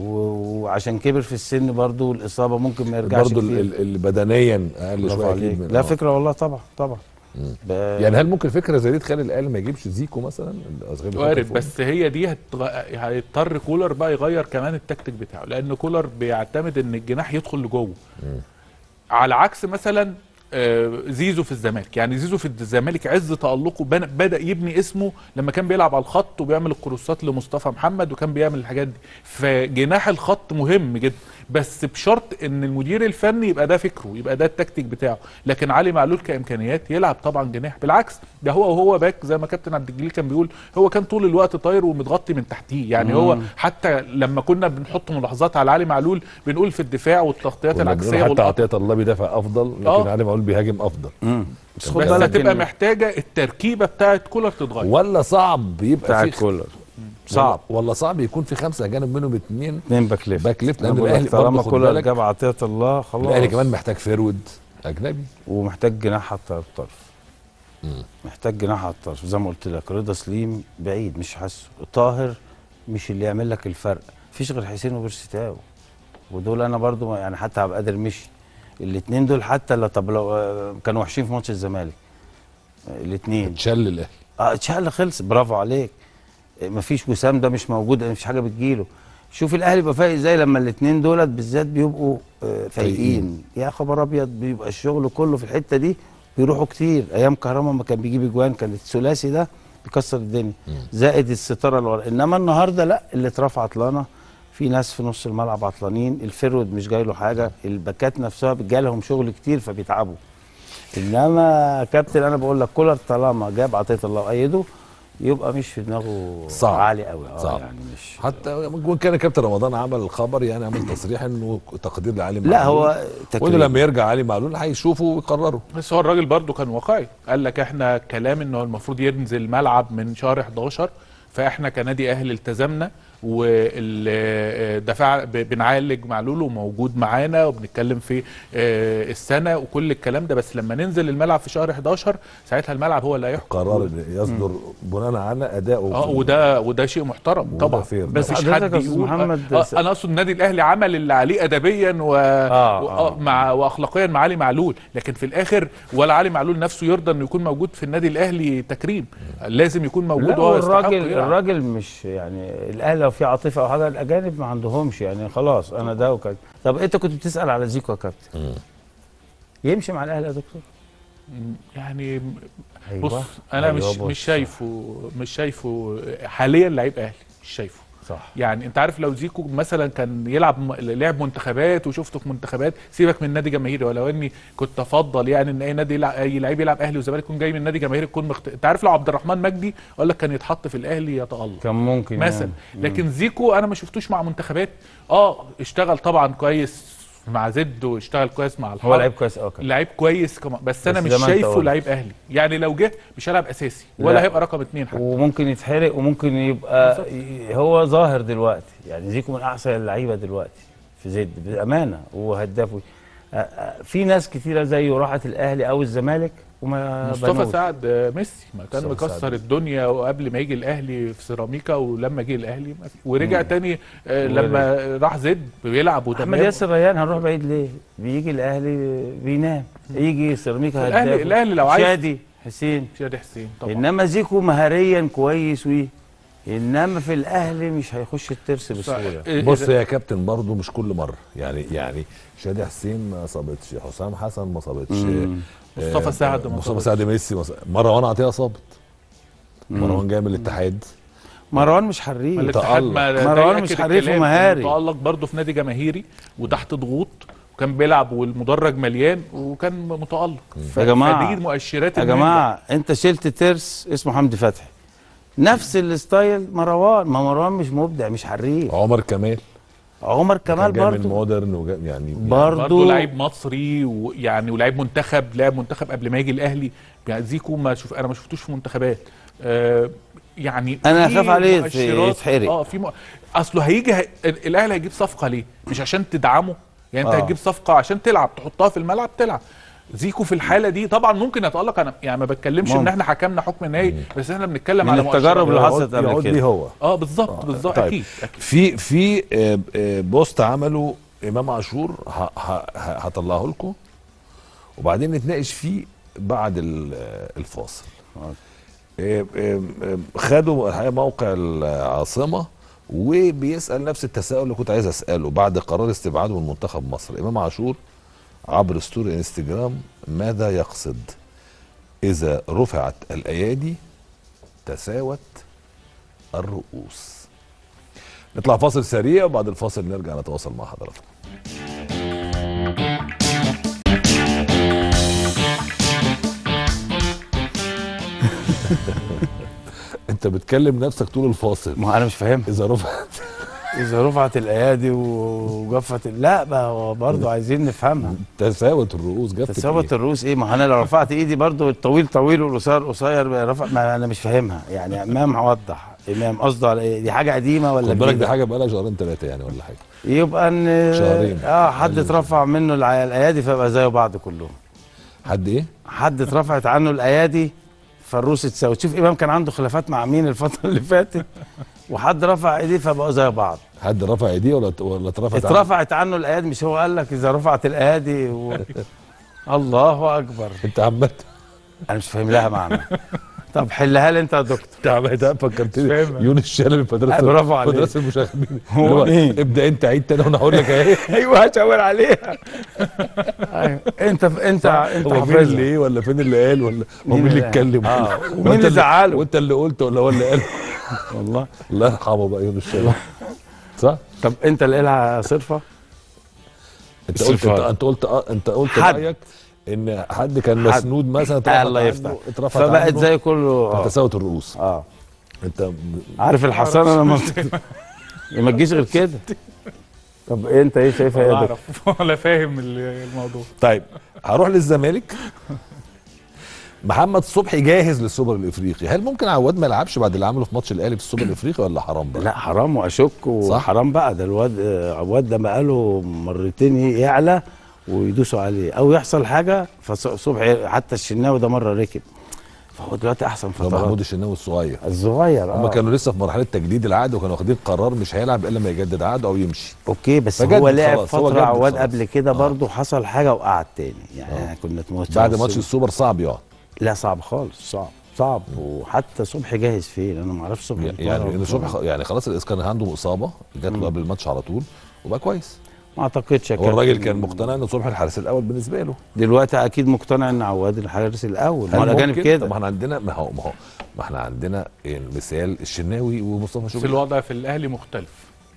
Speaker 2: و- وعشان كبر في السن برضو الاصابه ممكن ما يرجعش
Speaker 1: برضه
Speaker 2: كتير.
Speaker 1: ال- ال- بدنيا اقل
Speaker 2: برافو
Speaker 1: شويه
Speaker 2: عليك.
Speaker 1: اكيد من
Speaker 2: لا
Speaker 1: آه.
Speaker 2: فكره والله طبعا طبعا
Speaker 1: مم.
Speaker 2: ب...
Speaker 1: يعني هل ممكن فكره زي دي تخلي الاهلي ما يجيبش زيكو مثلا الأصغر بيفكر
Speaker 3: وارد
Speaker 1: فوق؟
Speaker 3: بس هي دي هتغ... هيضطر كولر بقى يغير كمان التكتيك بتاعه لان كولر بيعتمد ان الجناح يدخل لجوه
Speaker 1: مم.
Speaker 3: على عكس مثلا آه، زيزو في الزمالك يعني زيزو في الزمالك عز تألقه بن- بدأ يبني اسمه لما كان بيلعب على الخط وبيعمل الكروسات لمصطفى محمد وكان بيعمل الحاجات دي فجناح الخط مهم جدا بس بشرط ان المدير الفني يبقى ده فكره يبقى ده التكتيك بتاعه لكن علي معلول كامكانيات يلعب طبعا جناح بالعكس ده هو وهو باك زي ما كابتن عبد الجليل كان بيقول هو كان طول الوقت طاير ومتغطي من تحتيه يعني هو
Speaker 2: مم.
Speaker 3: حتى لما كنا بنحط ملاحظات على علي معلول بنقول في الدفاع والتغطيات
Speaker 1: كنا بنقول
Speaker 3: العكسيه
Speaker 1: حتى
Speaker 3: والقطع
Speaker 1: عطيه الله بيدافع افضل لكن
Speaker 3: آه.
Speaker 1: علي معلول بيهاجم افضل
Speaker 2: مم. بس خد
Speaker 3: بس
Speaker 2: بالك
Speaker 3: هتبقى
Speaker 2: إن-
Speaker 3: محتاجه التركيبه بتاعت كولر تتغير
Speaker 1: ولا صعب يبقى
Speaker 2: بتاعت
Speaker 1: في
Speaker 2: كولر صعب
Speaker 1: ولا, ولا صعب يكون في خمسه اجانب منهم اثنين
Speaker 2: اثنين باك ليفت
Speaker 1: باك ليفت
Speaker 2: أنا
Speaker 1: لان
Speaker 2: بقول لك
Speaker 1: الاهلي
Speaker 2: طالما
Speaker 1: برضه خد
Speaker 2: كولر
Speaker 1: بالك
Speaker 2: جاب عطيه الله خلاص
Speaker 1: الاهلي كمان محتاج فيرود اجنبي
Speaker 2: ومحتاج جناح حتى على الطرف
Speaker 1: مم.
Speaker 2: محتاج جناح على الطرف زي ما قلت لك رضا سليم بعيد مش حاسه طاهر مش اللي يعمل لك الفرق مفيش غير حسين وبرستاو ودول انا برضو ما- يعني حتى عبد القادر مشي الاثنين دول حتى لو طب لو آه، كانوا وحشين في ماتش الزمالك الاثنين
Speaker 1: اتشل الاهلي
Speaker 2: اه اتشال خلص برافو عليك آه، مفيش وسام ده مش موجود مفيش حاجه بتجيله شوف الاهلي بيبقى فايق ازاي لما الاثنين دولت بالذات بيبقوا آه،
Speaker 1: فايقين.
Speaker 2: فايقين يا خبر ابيض بيبقى الشغل كله في الحته دي بيروحوا كتير ايام كهربا ما كان بيجيب اجوان كان الثلاثي ده بيكسر الدنيا زائد الستاره اللي ورا انما النهارده لا اللي اترفع عطلانه في ناس في نص الملعب عطلانين الفيرود مش جاي له حاجه الباكات نفسها جالهم شغل كتير فبيتعبوا انما كابتن انا بقول لك كولر طالما جاب عطيه الله وايده يبقى مش في دماغه
Speaker 1: صعب.
Speaker 2: عالي قوي اه
Speaker 1: صعب.
Speaker 2: يعني مش
Speaker 1: حتى ممكن كان كابتن رمضان عمل الخبر يعني عمل تصريح انه تقدير لعلي معلول
Speaker 2: لا هو
Speaker 1: وانه
Speaker 2: تكريم.
Speaker 1: لما يرجع علي معلول هيشوفوا ويقرروا
Speaker 3: بس هو الراجل برضو كان واقعي قال لك احنا كلام انه المفروض ينزل الملعب من شهر 11 فاحنا كنادي اهلي التزمنا والدفاع بنعالج معلول وموجود معانا وبنتكلم في آه، السنه وكل الكلام ده بس لما ننزل الملعب في شهر 11 ساعتها الملعب هو اللي هيحكم
Speaker 1: قرار إن يصدر بناء على ادائه
Speaker 3: اه وده وده شيء محترم
Speaker 1: وده
Speaker 3: طبعا
Speaker 1: فير.
Speaker 3: بس
Speaker 2: بس
Speaker 3: مفيش
Speaker 2: حضرتك
Speaker 3: حد
Speaker 2: يا أستاذ
Speaker 3: يقول
Speaker 2: محمد
Speaker 3: آه
Speaker 2: س-
Speaker 3: انا اقصد النادي الاهلي عمل اللي عليه ادبيا و...
Speaker 2: آه،
Speaker 3: و...
Speaker 2: آه.
Speaker 3: آه مع واخلاقيا مع علي معلول لكن في الاخر ولا علي معلول نفسه يرضى انه يكون موجود في النادي الاهلي تكريم لازم يكون موجود
Speaker 2: لا
Speaker 3: وهو يستحق
Speaker 2: الراجل
Speaker 3: يلعب.
Speaker 2: الراجل مش يعني الاهلي لو في عاطفه او حاجه الاجانب ما عندهمش يعني خلاص انا ده وكده طب انت كنت بتسال على زيكو يا كابتن
Speaker 1: مم.
Speaker 2: يمشي مع الاهلي يا دكتور
Speaker 3: يعني
Speaker 2: أيوة.
Speaker 3: بص انا
Speaker 2: أيوة
Speaker 3: مش
Speaker 2: بص.
Speaker 3: مش شايفه مش شايفه حاليا لعيب اهلي مش شايفه
Speaker 2: صح
Speaker 3: يعني انت عارف لو زيكو مثلا كان يلعب م- لعب منتخبات وشفته في منتخبات سيبك من نادي جماهيري ولو اني كنت افضل يعني ان اي نادي يلعب اي لعيب يلعب اهلي وزمالك يكون جاي من نادي جماهيري يكون مخت... انت عارف لو عبد الرحمن مجدي اقول لك كان يتحط في الاهلي يتالق
Speaker 2: كان ممكن
Speaker 3: مثلا
Speaker 2: يعني.
Speaker 3: لكن زيكو انا ما شفتوش مع منتخبات اه اشتغل طبعا كويس مع زد واشتغل كويس مع الحرب
Speaker 2: هو لعيب كويس قوي كان
Speaker 3: لعيب كويس كمان بس انا
Speaker 2: بس
Speaker 3: مش
Speaker 2: زي ما أنت
Speaker 3: شايفه
Speaker 2: قلت.
Speaker 3: لعيب اهلي يعني لو جه مش هيلعب اساسي ولا
Speaker 2: لا.
Speaker 3: هيبقى رقم اتنين حتى
Speaker 2: وممكن يتحرق وممكن يبقى ي- هو ظاهر دلوقتي يعني زيكو من احسن اللعيبه دلوقتي في زد بامانه وهداف و- آه، آه، في ناس كتيره زيه راحت الاهلي او الزمالك وما
Speaker 3: مصطفى
Speaker 2: بنوش.
Speaker 3: سعد آه، ميسي ما كان
Speaker 1: مصطفى
Speaker 3: مكسر
Speaker 1: سعد.
Speaker 3: الدنيا وقبل ما يجي الاهلي في سيراميكا ولما جه الاهلي ما في ورجع
Speaker 2: مم.
Speaker 3: تاني آه، لما راح زد بيلعب
Speaker 2: احمد
Speaker 3: وتمام
Speaker 2: ياسر ريان هنروح بعيد ليه؟ بيجي الاهلي بينام يجي سيراميكا
Speaker 3: الأهلي-
Speaker 2: هداف
Speaker 3: الأهلي لو عايز-
Speaker 2: شادي حسين
Speaker 3: شادي حسين طبعا
Speaker 2: انما زيكو مهاريا كويس وي انما في الاهلي مش هيخش الترس بسهوله
Speaker 3: إيه-
Speaker 1: بص
Speaker 3: إذا-
Speaker 1: يا كابتن برضه مش كل مره يعني يعني شادي حسين ما صابتش حسام حسن ما صابتش
Speaker 2: مم.
Speaker 3: مصطفى
Speaker 1: آه،
Speaker 3: سعد ما
Speaker 1: مصطفى
Speaker 3: صابتش.
Speaker 1: سعد ميسي ما صاب- مروان عطيه صابت
Speaker 2: مم.
Speaker 1: مروان جاي من الاتحاد
Speaker 2: مروان مش
Speaker 3: ما
Speaker 2: حريف
Speaker 3: الاتحاد ما ده
Speaker 2: مروان
Speaker 3: يأكد
Speaker 2: مش حريف
Speaker 3: الكلام.
Speaker 2: ومهاري.
Speaker 3: متألق برضه في نادي جماهيري وتحت ضغوط وكان بيلعب والمدرج مليان وكان متالق ف-
Speaker 2: يا جماعة،
Speaker 3: فدي مؤشرات
Speaker 2: يا
Speaker 3: إنه
Speaker 2: جماعه انت شلت ترس اسمه حمدي فتحي نفس الستايل مروان ما مروان مش مبدع مش حريف
Speaker 1: عمر كمال
Speaker 2: عمر
Speaker 1: كان
Speaker 2: كمال
Speaker 1: جاي من
Speaker 2: برضه
Speaker 1: مودرن وجا يعني
Speaker 3: برضه
Speaker 2: برضه
Speaker 3: لعيب مصري ويعني ولعيب منتخب لعب منتخب قبل ما يجي الاهلي يعني زيكو ما شوف انا ما شفتوش في منتخبات آه يعني
Speaker 2: أنا
Speaker 3: في
Speaker 2: أخاف عليه
Speaker 3: مؤشرات-
Speaker 2: يتحرق.
Speaker 3: اه في م... اصله هيجي هي... الاهلي هيجيب صفقه ليه؟ مش عشان تدعمه يعني انت
Speaker 2: آه.
Speaker 3: هتجيب صفقه عشان تلعب تحطها في الملعب تلعب زيكو في الحاله دي طبعا ممكن يتالق انا يعني ما بتكلمش ان
Speaker 2: ممكن.
Speaker 3: احنا حكمنا حكم نهائي بس احنا بنتكلم
Speaker 2: من
Speaker 3: على
Speaker 2: التجارب اللي
Speaker 3: مؤشرات.
Speaker 2: حصلت قبل
Speaker 1: يقعد
Speaker 2: كده.
Speaker 1: ليه هو
Speaker 3: اه بالظبط بالظبط
Speaker 1: طيب.
Speaker 3: اكيد اكيد
Speaker 1: في في آه، آه، بوست عمله امام عاشور ه- ه- ه- هطلعه لكم وبعدين نتناقش فيه بعد ال- آه، الفاصل آه، آه، آه، خدوا الحقيقه موقع العاصمه وبيسال نفس التساؤل اللي كنت عايز اساله بعد قرار استبعاده من منتخب مصر امام عاشور عبر ستوري انستجرام ماذا يقصد اذا رفعت الايادي تساوت الرؤوس نطلع فاصل سريع وبعد الفاصل نرجع نتواصل مع حضراتكم انت بتكلم نفسك طول الفاصل
Speaker 2: ما هو انا مش فاهمها
Speaker 1: اذا رفعت
Speaker 2: اذا رفعت الايادي وجفت لا ما هو برضه عايزين نفهمها
Speaker 1: تساوت الرؤوس جت
Speaker 2: تساوت الرؤوس ايه ما هو انا لو رفعت ايدي برضه الطويل طويل والقصير قصير رفع ما انا مش فاهمها يعني امام وضح امام قصده على ايه دي حاجه قديمه ولا
Speaker 1: خد بالك دي
Speaker 2: جديدة؟
Speaker 1: حاجه بقى لها شهرين ثلاثه يعني ولا حاجه
Speaker 2: يبقى ان
Speaker 1: شهرين.
Speaker 2: اه حد اترفع منه الع- الايادي فيبقى زي بعض كلهم
Speaker 1: حد ايه؟
Speaker 2: حد اترفعت عنه الايادي فالروس تساوي تشوف امام كان عنده خلافات مع مين الفتره اللي فاتت وحد رفع ايديه فبقوا زي بعض
Speaker 1: حد رفع ايديه ولا ولا اترفعت عنه؟
Speaker 2: اترفعت عنه الايادي مش هو قال لك اذا رفعت الايادي و... الله اكبر
Speaker 1: انت عمال
Speaker 2: انا مش فاهم لها معنى طب حلها لي انت يا دكتور
Speaker 1: انت عمال فكرتني
Speaker 3: فاهمها.
Speaker 1: يونس شلبي في مدرسه
Speaker 2: برافو عليك.
Speaker 1: مدرسه المشاغبين
Speaker 2: هو
Speaker 1: اللي هو
Speaker 2: مين؟
Speaker 1: ابدا انت عيد تاني وانا هقول لك اهي
Speaker 2: ايوه هشاور عليها أيوة. انت انت انت
Speaker 1: هو مين
Speaker 2: حافظها
Speaker 1: اللي ايه ولا فين اللي قال ولا هو مين اللي
Speaker 2: اللي-
Speaker 1: اتكلم
Speaker 2: آه.
Speaker 1: ولا-
Speaker 2: ومين
Speaker 1: وانت
Speaker 2: اللي زعله؟
Speaker 1: وانت اللي قلت ولا هو اللي قال
Speaker 2: والله
Speaker 1: الله يرحمه بقى يونس شلبي صح؟
Speaker 2: طب انت اللي قالها صرفه
Speaker 1: انت قلت انت,
Speaker 2: الصفار.
Speaker 1: انت قلت اه انت قلت
Speaker 2: حد.
Speaker 1: رايك ان حد كان
Speaker 2: حد.
Speaker 1: مسنود مثلا اترفعت
Speaker 2: الله
Speaker 1: عنه-
Speaker 2: يفتح
Speaker 1: اترفعت
Speaker 2: فبقت
Speaker 1: عنه
Speaker 2: زي كله اه,
Speaker 1: تساوت الرؤوس
Speaker 2: آه.
Speaker 1: انت
Speaker 2: عارف الحصانه لما ما تجيش غير كده طب إيه انت ايه شايفها
Speaker 3: ولا
Speaker 2: يا دكتور
Speaker 3: اعرف ولا فاهم ال- الموضوع
Speaker 1: طيب هروح للزمالك محمد صبحي جاهز للسوبر الافريقي هل ممكن عواد ما يلعبش بعد اللي عمله في ماتش الاهلي في السوبر الافريقي ولا حرام بقى
Speaker 2: لا حرام واشك
Speaker 1: صح.
Speaker 2: وحرام بقى ده الواد آه، عواد ده بقاله مرتين يعلى ويدوسوا عليه او يحصل حاجه فصبحي حتى الشناوي ده مره ركب فهو دلوقتي احسن
Speaker 1: ده محمود
Speaker 2: فترات
Speaker 1: الشناوي الصغير
Speaker 2: الصغير
Speaker 1: هم
Speaker 2: اه
Speaker 1: كانوا لسه في مرحله تجديد العقد وكانوا واخدين قرار مش هيلعب الا لما يجدد عقده او يمشي
Speaker 2: اوكي بس
Speaker 1: فجدد
Speaker 2: هو لعب
Speaker 1: خلاص، هو
Speaker 2: فتره
Speaker 1: جدد
Speaker 2: عواد
Speaker 1: خلاص.
Speaker 2: قبل كده
Speaker 1: آه.
Speaker 2: برضه حصل حاجه وقعد تاني يعني
Speaker 1: آه.
Speaker 2: كنا متوسط
Speaker 1: بعد ماتش السوبر صعب يقعد
Speaker 2: لا صعب خالص صعب صعب وحتى صبحي جاهز فين انا ما اعرفش صبحي
Speaker 1: يعني
Speaker 2: اتمرن
Speaker 1: يعني
Speaker 2: ولا
Speaker 1: صبحي خ- يعني خلاص الإس- كان عنده اصابه جات له قبل الماتش على طول وبقى كويس
Speaker 2: ما اعتقدش يا
Speaker 1: هو الراجل
Speaker 2: كابتن.
Speaker 1: كان مقتنع ان صبحي الحارس الاول بالنسبه له
Speaker 2: دلوقتي اكيد مقتنع ان عواد الحارس الاول ما هو
Speaker 1: هل
Speaker 2: الاجانب
Speaker 1: ممكن؟
Speaker 2: كده
Speaker 1: طب ما احنا عندنا ما هو ما هو ما احنا عندنا مثال الشناوي ومصطفى
Speaker 3: بس
Speaker 1: شوبير
Speaker 3: الوضع في الاهلي مختلف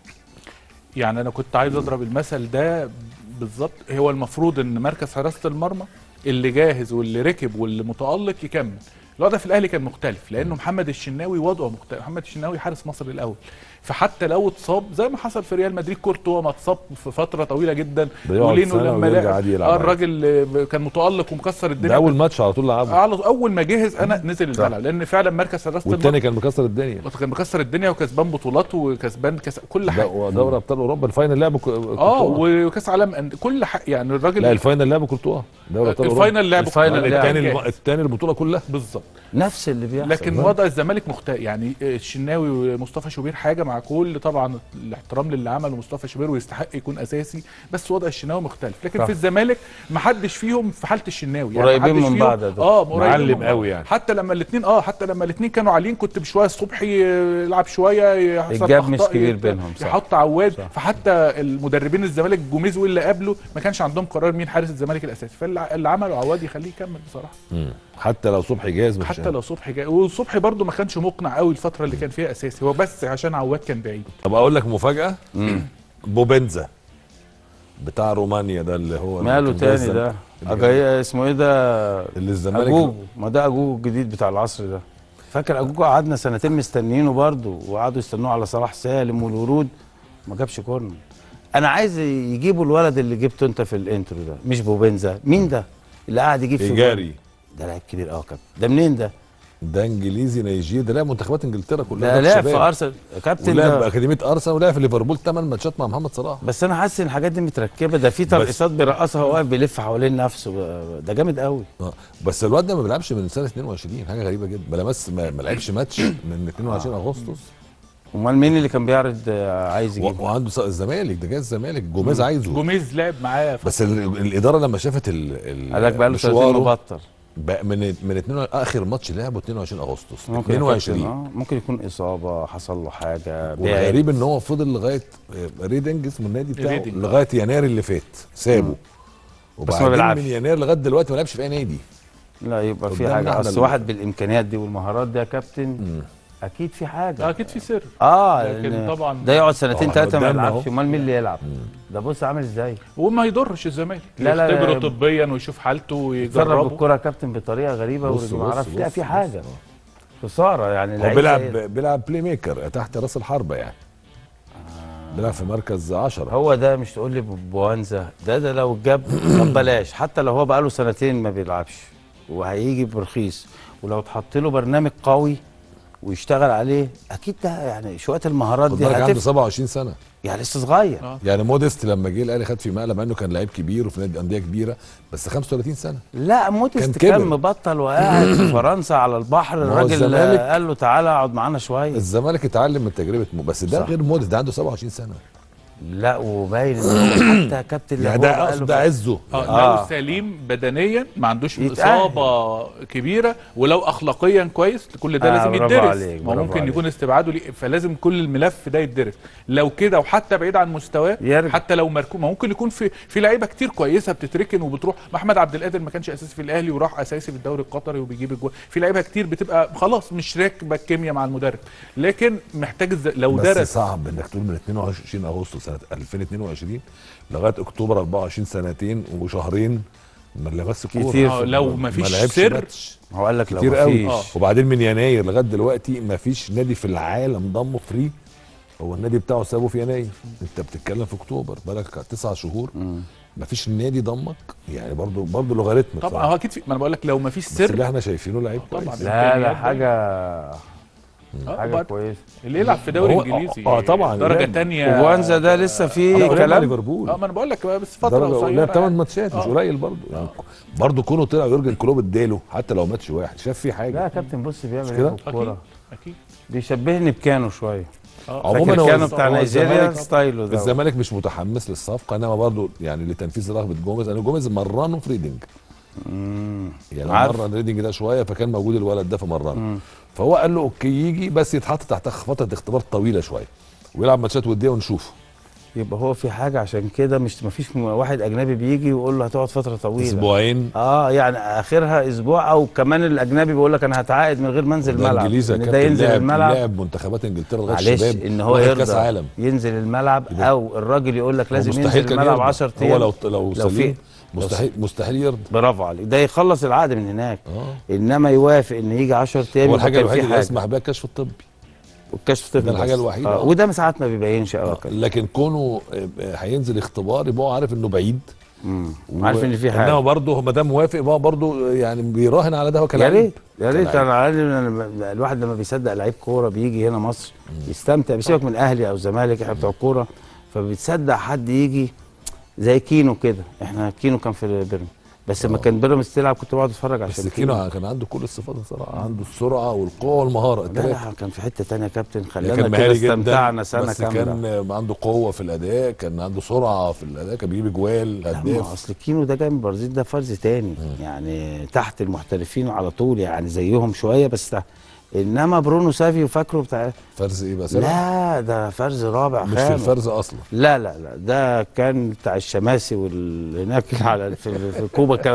Speaker 3: يعني انا كنت عايز اضرب المثل ده بالظبط هو المفروض ان مركز حراسه المرمى اللي جاهز واللي ركب واللي متالق يكمل الوضع في الاهلي كان مختلف لانه محمد الشناوي وضعه مختلف محمد الشناوي حارس مصر الاول فحتى لو اتصاب زي ما حصل في ريال مدريد كورتوا ما اتصاب في فتره طويله جدا
Speaker 1: بيقعد
Speaker 3: ولينو
Speaker 1: سنة
Speaker 3: لما
Speaker 1: ويرجع
Speaker 3: لعب
Speaker 1: عادي يلعب
Speaker 3: آه
Speaker 1: عادي.
Speaker 3: الراجل آه، كان متالق ومكسر الدنيا
Speaker 1: ده اول ماتش على طول لعبه
Speaker 3: على اول ما جهز انا نزل
Speaker 1: صح.
Speaker 3: الملعب لان فعلا مركز حراسه المرمى
Speaker 1: والتاني كان مكسر الدنيا
Speaker 3: كان مكسر الدنيا وكسبان بطولات وكسبان كس... كل حاجه
Speaker 1: ده دوري ابطال اوروبا الفاينل لعبه ك-
Speaker 3: اه
Speaker 1: كورتوا.
Speaker 3: وكاس عالم أن- كل حاجه يعني الراجل
Speaker 1: لا الفاينل لعبه كورتوا دوري ابطال اوروبا
Speaker 3: الفاينل لعبه
Speaker 2: الفاينل
Speaker 3: كله.
Speaker 2: لعبه.
Speaker 1: الثاني
Speaker 3: جاهز.
Speaker 1: الم- الثاني البطوله كلها
Speaker 3: بالظبط
Speaker 2: نفس اللي بيحصل
Speaker 3: لكن وضع الزمالك مختلف يعني الشناوي ومصطفى شوبير حاجه مع كل طبعا الاحترام للي عمله مصطفى شوبير ويستحق يكون اساسي بس وضع الشناوي مختلف لكن
Speaker 2: صح.
Speaker 3: في الزمالك ما حدش فيهم في حاله الشناوي
Speaker 2: قريبين
Speaker 3: محدش
Speaker 2: من
Speaker 3: فيهم-
Speaker 2: بعض يا دكتور.
Speaker 3: اه قريبين
Speaker 1: معلم
Speaker 3: من بعض.
Speaker 1: قوي يعني.
Speaker 3: حتى لما الاثنين اه حتى لما الاثنين كانوا عاليين كنت بشويه صبحي يلعب شويه يحصل
Speaker 2: الجاب مش
Speaker 3: أخطاء،
Speaker 2: كبير
Speaker 3: يت-
Speaker 2: بينهم، صح.
Speaker 3: يحط عواد
Speaker 2: صح.
Speaker 3: فحتى المدربين الزمالك الجوميز واللي قبله ما كانش عندهم قرار مين حارس الزمالك الاساسي فاللي عمله عواد يخليه يكمل بصراحه
Speaker 1: مم. حتى لو صبحي جاهز مش
Speaker 3: حتى لو صبحي جاي وصبحي برضو ما كانش مقنع قوي الفتره اللي كان فيها اساسي هو بس عشان عواد كان بعيد
Speaker 1: طب اقول لك مفاجاه بوبنزا بتاع رومانيا ده اللي هو
Speaker 2: ماله
Speaker 1: اللي كان
Speaker 2: تاني
Speaker 1: جاي
Speaker 2: ده
Speaker 1: اللي كان-
Speaker 2: أجاي اسمه ايه ده
Speaker 1: اللي الزمالك
Speaker 2: اجوجو ما ده اجوجو الجديد بتاع العصر ده فاكر اجوجو قعدنا سنتين مستنيينه برضه وقعدوا يستنوه على صلاح سالم والورود ما جابش كورنر انا عايز يجيبوا الولد اللي جبته انت في الانترو ده مش بوبنزا مين ده اللي قاعد يجيب في
Speaker 1: ايجاري
Speaker 2: جول؟ ده لعيب كبير اه كابتن ده منين ده
Speaker 1: ده انجليزي نيجيري ده لعب منتخبات انجلترا كلها
Speaker 2: ده لعب في
Speaker 1: شباب.
Speaker 2: ارسنال كابتن
Speaker 1: ولعب
Speaker 2: ده
Speaker 1: اكاديميه ارسنال ولعب في ليفربول 8 ماتشات مع محمد صلاح
Speaker 2: بس انا حاسس ان الحاجات دي متركبه ده في ترقصات بيرقصها واقف بيلف حوالين نفسه ده جامد قوي
Speaker 1: آه. بس الواد ده ما بيلعبش من سنه 22 حاجه غريبه جدا ما لمس ما ما لعبش ماتش من 22 اغسطس
Speaker 2: امال مين اللي كان بيعرض آه، عايز
Speaker 1: و-
Speaker 2: يجيبه
Speaker 1: وعنده ص- الزمالك ده جاي الزمالك جوميز عايزه
Speaker 3: جوميز لعب معاه ف-
Speaker 1: بس ال- الاداره لما شافت ال ال
Speaker 2: قال لك بقى له سنتين
Speaker 1: مشواره
Speaker 2: مبطل
Speaker 1: بقى من من 2 اخر ماتش لعبه 22 اغسطس
Speaker 2: ممكن يا كابتن،
Speaker 1: 22
Speaker 2: آه، ممكن يكون اصابه حصل له حاجه بعد.
Speaker 1: والغريب ان هو فضل لغايه آه، ريدنج اسمه النادي بتاعه
Speaker 3: ريدنج، آه.
Speaker 1: لغايه يناير اللي فات سابه
Speaker 2: ما
Speaker 1: وبعدين
Speaker 2: بيلعبش.
Speaker 1: من يناير لغايه دلوقتي ما لعبش في اي نادي
Speaker 2: لا يبقى في
Speaker 1: قدامنا
Speaker 2: حاجه
Speaker 1: احنا
Speaker 2: اصل
Speaker 1: ال-
Speaker 2: واحد بالامكانيات دي والمهارات دي يا كابتن اكيد في
Speaker 3: ده
Speaker 2: حاجه
Speaker 3: اكيد في سر
Speaker 2: اه
Speaker 3: لكن
Speaker 2: لأن
Speaker 3: طبعا
Speaker 2: ده يقعد سنتين
Speaker 1: آه،
Speaker 2: ثلاثه ما
Speaker 1: قدامنا
Speaker 2: يلعبش
Speaker 1: أهو.
Speaker 2: امال مين اللي يلعب ده بص عامل ازاي
Speaker 3: وما يضرش الزمالك
Speaker 2: لا، لا، لا،
Speaker 3: يختبره
Speaker 2: لا.
Speaker 3: طبيا ويشوف حالته
Speaker 2: يتدرب
Speaker 3: ويجربه
Speaker 2: الكره يا كابتن بطريقه غريبه
Speaker 1: بص
Speaker 2: وما
Speaker 1: بص
Speaker 2: اعرفش لا
Speaker 1: بص
Speaker 2: في
Speaker 1: بص.
Speaker 2: حاجه
Speaker 1: آه.
Speaker 2: خساره يعني
Speaker 1: هو
Speaker 2: لعيب
Speaker 1: بيلعب
Speaker 2: زي ده.
Speaker 1: بيلعب بلاي ميكر تحت راس الحربه يعني بيلعب في مركز 10
Speaker 2: هو ده مش تقول لي بوانزا ده ده لو جاب طب بلاش حتى لو هو بقاله سنتين ما بيلعبش وهيجي برخيص ولو اتحط له برنامج قوي ويشتغل عليه اكيد ده يعني شويه المهارات
Speaker 1: خد
Speaker 2: دي
Speaker 1: بالك عنده
Speaker 2: هتفرق
Speaker 1: 27 سنه
Speaker 2: يعني لسه صغير
Speaker 3: آه.
Speaker 1: يعني موديست لما جه الاهلي خد في مقلب مع انه كان لعيب كبير وفي نادي انديه كبيره بس 35 سنه
Speaker 2: لا موتست
Speaker 1: كان
Speaker 2: كان,
Speaker 1: كبر.
Speaker 2: مبطل وقاعد في فرنسا على البحر
Speaker 1: هو
Speaker 2: الراجل
Speaker 1: الزمالك-
Speaker 2: قال له تعالى اقعد معانا شويه
Speaker 1: الزمالك اتعلم من تجربه مو بس ده
Speaker 2: صح.
Speaker 1: غير موديست ده عنده 27 سنه
Speaker 2: لا وباين ان هو حتى كابتن
Speaker 1: يعني
Speaker 2: لو
Speaker 1: ده
Speaker 2: هو بقاله
Speaker 1: أقصد ده عزه
Speaker 3: اه
Speaker 2: آه.
Speaker 3: لو سليم بدنيا ما عندوش
Speaker 2: يتأهل.
Speaker 3: اصابه كبيره ولو اخلاقيا كويس كل ده
Speaker 2: آه،
Speaker 3: لازم
Speaker 2: برافو
Speaker 3: يتدرس
Speaker 2: عليك،
Speaker 3: ما
Speaker 2: برافو
Speaker 3: ممكن
Speaker 2: عليك.
Speaker 3: يكون استبعاده ليه فلازم كل الملف ده يتدرس لو كده وحتى بعيد عن مستواه
Speaker 2: يرجع.
Speaker 3: حتى لو مركون ما ممكن يكون في في لعيبه كتير كويسه بتتركن وبتروح ما احمد عبد القادر ما كانش اساسي في الاهلي وراح اساسي في الدوري القطري وبيجيب الجوال في لعيبه كتير بتبقى خلاص مش راكبه الكيمياء مع المدرب لكن محتاج الز... لو
Speaker 1: بس
Speaker 3: درس
Speaker 1: صعب انك تقول من 22 اغسطس سنه 2022 لغايه اكتوبر 24 سنتين وشهرين ما لعبش كوره
Speaker 2: كتير.
Speaker 3: آه، لو مفيش
Speaker 1: لعبش
Speaker 3: سر
Speaker 1: ماتش.
Speaker 2: هو قال لك لو
Speaker 1: كتير قوي
Speaker 2: مفيش
Speaker 3: آه.
Speaker 1: وبعدين من يناير لغايه دلوقتي ما فيش نادي في العالم ضمه فري هو النادي بتاعه سابه في يناير انت بتتكلم في اكتوبر بقالك تسع شهور ما فيش نادي ضمك يعني برضو برضو لوغاريتم
Speaker 3: طبعا هو اكيد في ما انا بقول لك لو مفيش
Speaker 1: بس اللي
Speaker 3: سر
Speaker 1: احنا شايفينه لعيب
Speaker 3: طبعاً.
Speaker 1: كويس
Speaker 2: لا لا
Speaker 3: إمكانيات
Speaker 2: حاجه
Speaker 3: آه،
Speaker 2: حاجه
Speaker 3: وبعد-
Speaker 2: كويسه
Speaker 3: اللي يلعب في دوري
Speaker 1: هو-
Speaker 3: انجليزي
Speaker 1: آه، طبعاً،
Speaker 3: درجه
Speaker 1: لعب.
Speaker 3: تانية
Speaker 2: وبوانزا ده لسه فيه
Speaker 1: لا، ولعب مع
Speaker 2: كلام
Speaker 1: ليفربول
Speaker 3: اه ما انا بقول لك بس فتره
Speaker 1: درجة
Speaker 3: قصيره
Speaker 1: لعب 8
Speaker 3: يعني.
Speaker 1: ماتشات مش
Speaker 3: آه.
Speaker 1: قليل برضه يعني برضه كونه طلع يورجن كلوب اداله حتى لو ماتش واحد شاف فيه
Speaker 2: لا
Speaker 1: حاجه
Speaker 2: يا كابتن بص بيعمل
Speaker 1: كده؟
Speaker 2: ايه في
Speaker 3: اكيد
Speaker 2: الكوره
Speaker 3: اكيد
Speaker 2: بيشبهني بكانو شويه
Speaker 3: آه.
Speaker 1: عموما
Speaker 2: فاكر
Speaker 1: هو
Speaker 2: كانو
Speaker 1: الز-
Speaker 2: بتاع
Speaker 1: هو
Speaker 2: نيجيريا
Speaker 1: الزمالك-
Speaker 2: ستايله ده
Speaker 1: الزمالك مش متحمس للصفقه انما برضه يعني لتنفيذ رغبه جوميز لان جوميز مرنه في ريدنج
Speaker 2: مم.
Speaker 1: يعني
Speaker 2: عارف.
Speaker 1: مرن ريدنج ده شويه فكان موجود الولد ده فمرنه فهو قال له اوكي يجي بس يتحط تحت فتره اختبار طويله شويه ويلعب ماتشات وديه ونشوفه
Speaker 2: يبقى هو في حاجه عشان كده مش مفيش م- واحد اجنبي بيجي ويقول له هتقعد فتره طويله
Speaker 1: اسبوعين
Speaker 2: اه يعني اخرها اسبوع او كمان الاجنبي بيقول لك انا هتعاقد من غير ما انزل
Speaker 1: ده
Speaker 2: الملعب
Speaker 1: انجليزي
Speaker 2: ان
Speaker 1: يا
Speaker 2: ده
Speaker 1: كابتن
Speaker 2: ينزل
Speaker 1: لاعب-
Speaker 2: الملعب
Speaker 1: لاعب منتخبات انجلترا لغايه
Speaker 2: معلش
Speaker 1: الشباب
Speaker 2: ان هو
Speaker 1: واخد
Speaker 2: يرضى
Speaker 1: كاس عالم
Speaker 2: ينزل الملعب
Speaker 1: يبقى-
Speaker 2: او الراجل يقول لك
Speaker 1: هو
Speaker 2: لازم
Speaker 1: مستحيل
Speaker 2: ينزل
Speaker 1: كان
Speaker 2: الملعب
Speaker 1: يرضى.
Speaker 2: 10 ايام
Speaker 1: هو لو لو,
Speaker 2: لو
Speaker 1: سليم
Speaker 2: في-
Speaker 1: مستحيل مستحيل يرضى
Speaker 2: برافو عليك ده يخلص العقد من هناك
Speaker 1: اه
Speaker 2: انما يوافق ان يجي 10 ايام
Speaker 1: هو
Speaker 2: يبقى
Speaker 1: الحاجه
Speaker 2: كان
Speaker 1: الوحيده
Speaker 2: في
Speaker 1: اللي
Speaker 2: حاجه
Speaker 1: يسمح بها الكشف الطبي
Speaker 2: والكشف طفل
Speaker 1: ده الحاجة
Speaker 2: بس.
Speaker 1: الوحيدة.
Speaker 2: آه. وده ساعات ما بيبينش قوي
Speaker 1: لكن كونه آه، هينزل اختبار يبقى هو عارف انه بعيد و-
Speaker 2: عارف ان في
Speaker 1: انما
Speaker 2: حاجه
Speaker 1: برضه ما دام موافق يبقى برضه يعني بيراهن على ده هو
Speaker 2: يا
Speaker 1: كلاعب
Speaker 2: ريت يا ريت
Speaker 1: كلاعب.
Speaker 2: انا عادي أنا الواحد لما بيصدق لعيب كوره بيجي هنا مصر يستمتع بيسيبك من اهلي او زمالك احنا بتوع كوره فبتصدق حد يجي زي كينو كده احنا كينو كان في بيراميدز بس لما كان بيراميدز تلعب كنت بقعد اتفرج عشان
Speaker 1: بس كينو كان عنده كل الصفات الصراحه عنده السرعه والقوه والمهاره
Speaker 2: لا
Speaker 1: الثلاثه
Speaker 2: لا كان في حته تانية يا كابتن
Speaker 1: كان
Speaker 2: خلانا كده
Speaker 1: مهاري جدا
Speaker 2: استمتعنا سنه
Speaker 1: بس
Speaker 2: كامله
Speaker 1: كان عنده قوه في الاداء كان عنده سرعه في الاداء كان بيجيب جوال
Speaker 2: لا ما
Speaker 1: هداف
Speaker 2: اصل كينو ده جاي من البرازيل ده فرز تاني يعني تحت المحترفين على طول يعني زيهم شويه بس تحت. انما برونو سافيو فاكره بتاع
Speaker 1: فرز ايه بقى سبعة؟
Speaker 2: لا ده فرز رابع
Speaker 1: مش في
Speaker 2: خامس
Speaker 1: الفرز اصلا
Speaker 2: لا لا لا ده كان بتاع الشماسي وال هناك على في, في كوبا كا-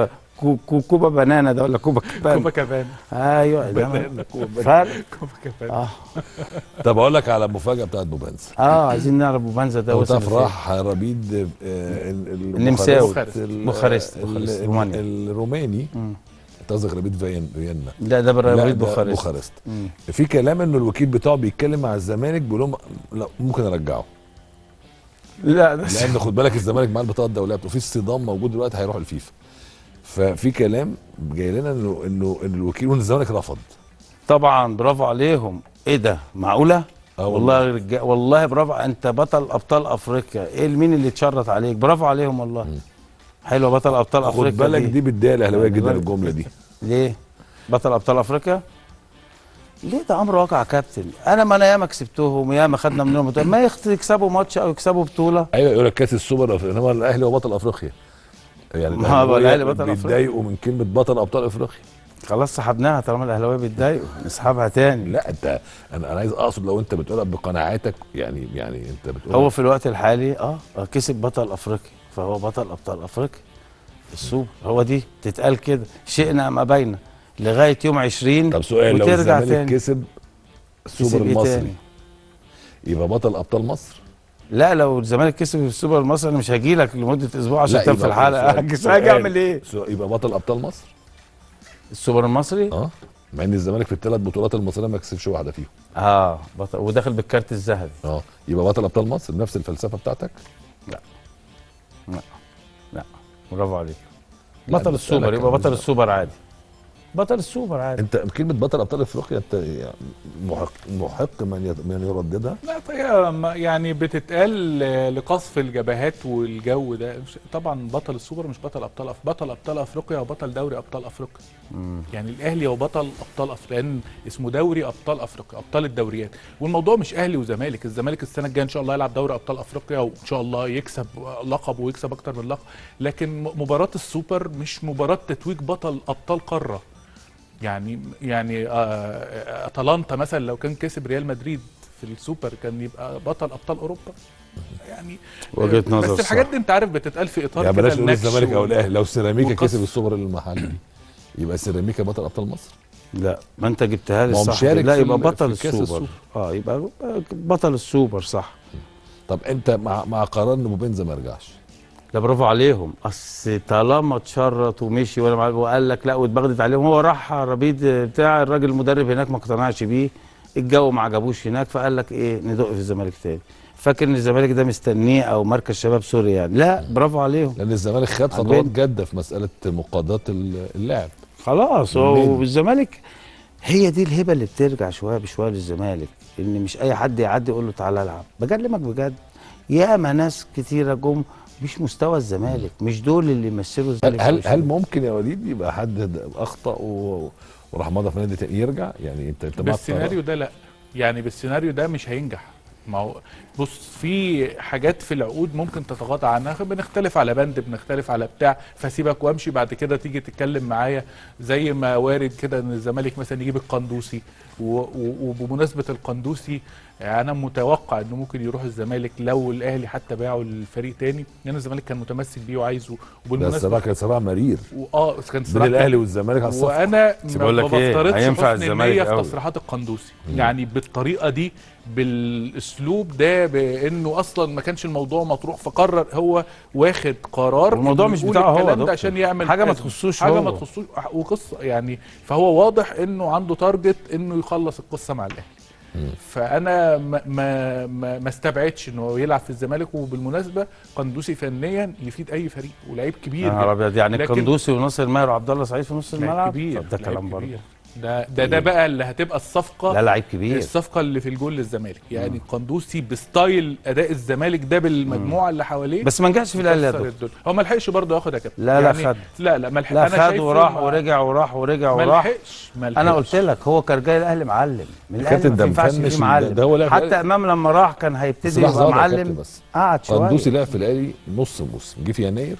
Speaker 2: كو كو كوبا بنانا ده ولا كوبا كبان
Speaker 3: كوبا كمان
Speaker 2: ايوه ده فرق
Speaker 3: كوبا كمان
Speaker 2: اه
Speaker 1: طب اقول لك على المفاجاه بتاعت بوبانزا
Speaker 2: اه عايزين نعرف بوبانزا ده
Speaker 1: لو
Speaker 2: وصل
Speaker 1: تعرف
Speaker 2: لفين.
Speaker 1: راح ربيد آه، ال- ال-
Speaker 2: النمساوي.
Speaker 1: بوخارست، ال-
Speaker 2: بوخارست،
Speaker 1: ال-
Speaker 2: بوخارست،
Speaker 1: ال-
Speaker 2: رومانيا.
Speaker 1: الروماني
Speaker 2: مم.
Speaker 1: انت قصدك ربيد فين فيينا
Speaker 2: لا ده
Speaker 1: لا،
Speaker 2: براميل
Speaker 1: ده
Speaker 2: بوخارست
Speaker 1: بوخارست
Speaker 2: مم.
Speaker 1: في كلام انه الوكيل بتاعه بيتكلم مع الزمالك بيقول لهم لا ممكن ارجعه
Speaker 2: لا ده
Speaker 1: لان خد بالك الزمالك معاه البطاقه الدوليه بتاعته في اصطدام موجود دلوقتي هيروح الفيفا ففي كلام جاي لنا انه انه ان الوكيل وان الزمالك رفض
Speaker 2: طبعا برافو عليهم ايه ده معقوله
Speaker 1: اه
Speaker 2: والله رجا... والله برافو انت بطل ابطال افريقيا ايه مين اللي اتشرط عليك برافو عليهم والله
Speaker 1: مم.
Speaker 2: حلوه بطل ابطال
Speaker 1: خد
Speaker 2: افريقيا
Speaker 1: بالك دي بتضايق الاهلاويه جدا
Speaker 2: بالك.
Speaker 1: الجمله دي
Speaker 2: ليه بطل ابطال افريقيا ليه ده امر واقع يا كابتن انا ما انا ياما كسبتهم ياما خدنا منهم بطولة. ما يخت- يكسبوا ماتش او يكسبوا بطوله
Speaker 1: ايوه يقول لك كاس السوبر الأفريقي، انما الاهلي هو بطل افريقيا يعني
Speaker 2: ما هو
Speaker 1: الأهلاوية
Speaker 2: الأهلي بطل أفريقيا.
Speaker 1: بيتضايقوا من كلمه بطل ابطال افريقيا
Speaker 2: خلاص سحبناها طالما الاهلاويه بيتضايقوا نسحبها تاني
Speaker 1: لا انت انا انا عايز اقصد لو انت بتقولها بقناعاتك يعني يعني انت بتقول
Speaker 2: هو في الوقت الحالي اه آه، كسب بطل افريقيا فهو بطل ابطال افريقيا السوبر هو دي تتقال كده شئنا ام ابينا لغايه يوم 20
Speaker 1: طب سؤال لو
Speaker 2: وترجع
Speaker 1: الزمالك
Speaker 2: تاني
Speaker 1: كسب السوبر
Speaker 2: كسب إيه
Speaker 1: المصري
Speaker 2: تاني؟
Speaker 1: يبقى بطل ابطال مصر
Speaker 2: لا لو الزمالك كسب في السوبر المصري انا مش هاجي لك لمده اسبوع عشان
Speaker 1: لا،
Speaker 2: تنام في
Speaker 1: يبقى
Speaker 2: الحلقه
Speaker 1: سؤال-
Speaker 2: هاجي
Speaker 1: سؤال.
Speaker 2: هاجي اعمل ايه؟
Speaker 1: سو- يبقى بطل ابطال مصر
Speaker 2: السوبر المصري
Speaker 1: اه مع ان الزمالك في الثلاث بطولات المصريه ما كسبش واحده فيهم
Speaker 2: اه بطل وداخل بالكارت الذهبي
Speaker 1: اه يبقى بطل ابطال مصر بنفس الفلسفه بتاعتك
Speaker 2: لا برافو عليك
Speaker 1: لا،
Speaker 2: بطل
Speaker 1: بسألك
Speaker 2: السوبر
Speaker 1: أنا
Speaker 2: يبقى بطل
Speaker 1: مش-
Speaker 2: السوبر عادي بطل السوبر عادي
Speaker 1: انت كلمه بطل ابطال افريقيا انت يعني محق محق من يت- من يرددها
Speaker 3: لا فهي ما- يعني بتتقال لقصف الجبهات والجو ده مش- طبعا بطل السوبر مش بطل ابطال أف... بطل ابطال افريقيا وبطل دوري ابطال افريقيا يعني الاهلي هو بطل ابطال افريقيا لان اسمه دوري ابطال افريقيا ابطال الدوريات والموضوع مش اهلي وزمالك الزمالك السنه الجايه ان شاء الله يلعب دوري ابطال افريقيا وان شاء الله يكسب لقب ويكسب اكتر من لقب لكن م- مباراه السوبر مش مباراه تتويج بطل ابطال قاره يعني يعني آه، اتلانتا مثلا لو كان كسب ريال مدريد في السوبر كان يبقى بطل ابطال اوروبا يعني
Speaker 2: وجهة نظر
Speaker 3: بس الحاجات
Speaker 2: صح.
Speaker 3: دي انت عارف بتتقال في اطار
Speaker 1: يعني
Speaker 3: كده
Speaker 1: بلاش نقول
Speaker 3: النكش
Speaker 1: الزمالك او
Speaker 3: وال-
Speaker 1: الاهلي لو سيراميكا
Speaker 3: والقصف.
Speaker 1: كسب السوبر المحلي يبقى سيراميكا بطل ابطال مصر
Speaker 2: لا ما انت جبتها لي
Speaker 1: ما هو
Speaker 2: صح
Speaker 1: مشارك
Speaker 2: لا
Speaker 1: في
Speaker 2: يبقى
Speaker 1: ال-
Speaker 2: بطل
Speaker 1: في كأس
Speaker 2: السوبر
Speaker 1: السوبر.
Speaker 2: اه يبقى بطل السوبر صح
Speaker 1: طب انت مع مع قرار ان بوبنزا ما يرجعش
Speaker 2: لا برافو عليهم اصل طالما اتشرط ومشي ولا مع- وقال لك لا واتبغدت عليهم هو راح ربيد بتاع الراجل المدرب هناك ما اقتنعش بيه الجو ما عجبوش هناك فقال لك ايه ندق في الزمالك تاني فاكر ان الزمالك ده مستنيه او مركز شباب سوريا يعني لا برافو عليهم
Speaker 1: لان الزمالك خد خطوات
Speaker 2: عجباني.
Speaker 1: جاده في مساله مقاضاه ال- اللاعب
Speaker 2: خلاص
Speaker 1: والنادي.
Speaker 2: هو الزمالك هي دي الهبه اللي بترجع شويه بشويه للزمالك ان مش اي حد يعدي يقول له تعالى العب بكلمك بجد ياما ناس كتيره جم مش مستوى الزمالك مش دول اللي يمثلوا
Speaker 1: هل
Speaker 2: الزمالك
Speaker 1: هل,
Speaker 2: في
Speaker 1: هل ممكن يا وليد يبقى حد اخطا و- وراح مضى في نادي تاني يرجع يعني انت انت مع
Speaker 3: بالسيناريو ده لا يعني بالسيناريو ده مش هينجح ما هو بص في حاجات في العقود ممكن تتغاضى عنها بنختلف على بند بنختلف على بتاع فسيبك وامشي بعد كده تيجي تتكلم معايا زي ما وارد كده ان الزمالك مثلا يجيب القندوسي و- و- وبمناسبه القندوسي انا متوقع انه ممكن يروح الزمالك لو الاهلي حتى باعه للفريق تاني لان الزمالك كان متمسك بيه وعايزه
Speaker 1: ده
Speaker 3: وبالمناسبه
Speaker 1: الصراع كان صراع مرير
Speaker 3: اه كان
Speaker 1: بين
Speaker 3: صراع
Speaker 1: الاهلي والزمالك على الصف
Speaker 3: وانا
Speaker 2: بس
Speaker 3: ما
Speaker 2: بقول لك إيه،
Speaker 3: بفترضش
Speaker 2: هينفع
Speaker 3: حسن
Speaker 2: الزمالك
Speaker 3: النيه في
Speaker 2: أوي.
Speaker 3: تصريحات القندوسي يعني بالطريقه دي بالاسلوب ده بانه اصلا ما كانش الموضوع مطروح فقرر هو واخد قرار
Speaker 2: والموضوع
Speaker 3: إنه
Speaker 2: مش
Speaker 3: يقول
Speaker 2: بتاعه هو يا
Speaker 3: الكلام ده
Speaker 2: دكتور.
Speaker 3: عشان يعمل
Speaker 2: حاجة ما
Speaker 3: أزمة.
Speaker 2: تخصوش
Speaker 3: حاجه
Speaker 2: هو.
Speaker 3: ما تخصوش وقصه يعني فهو واضح انه عنده تارجت انه يخلص القصه مع الاهلي فانا ما ما ما, ما استبعدش انه يلعب في الزمالك وبالمناسبه قندوسي فنيا يفيد اي فريق ولعيب كبير
Speaker 2: يا نهار ابيض يعني
Speaker 3: لكن-
Speaker 2: القندوسي وناصر ماهر وعبد الله سعيد في نص
Speaker 3: لعيب
Speaker 2: الملعب
Speaker 3: كبير
Speaker 2: طب ده
Speaker 3: لعيب
Speaker 2: كلام برضه
Speaker 3: كبير. ده ده ده بقى اللي هتبقى الصفقه
Speaker 2: لا لعيب كبير
Speaker 3: الصفقه اللي في الجول للزمالك يعني قندوسي بستايل اداء الزمالك ده بالمجموعه اللي حواليه
Speaker 2: بس ما نجحش في الاهلي يا
Speaker 3: كسر
Speaker 2: دكتور
Speaker 3: الدنيا. هو ما لحقش برضه ياخد يا كابتن
Speaker 2: لا، لا،
Speaker 3: يعني
Speaker 2: خد.
Speaker 3: لا لا ما لحق
Speaker 2: لا
Speaker 3: انا
Speaker 2: خد
Speaker 3: شايفه
Speaker 2: وراح
Speaker 3: ما-
Speaker 2: ورجع وراح ورجع
Speaker 3: ما
Speaker 2: وراح
Speaker 3: لحقش ما
Speaker 2: انا
Speaker 3: لحقش.
Speaker 2: قلت لك هو كان جاي الاهلي معلم من الاهلي
Speaker 1: كابتن
Speaker 2: ما
Speaker 1: ده
Speaker 2: ينفعش
Speaker 1: مفنش
Speaker 2: فيه
Speaker 1: ده-
Speaker 2: معلم
Speaker 1: ده هو لعب في
Speaker 2: حتى
Speaker 1: الأهلي.
Speaker 2: امام لما راح كان هيبتدي
Speaker 1: بس لحظة
Speaker 2: يبقى
Speaker 1: واحدة يا كابتن
Speaker 2: معلم
Speaker 1: بس.
Speaker 2: قعد شويه
Speaker 1: قندوسي لعب في الاهلي نص موسم جه في يناير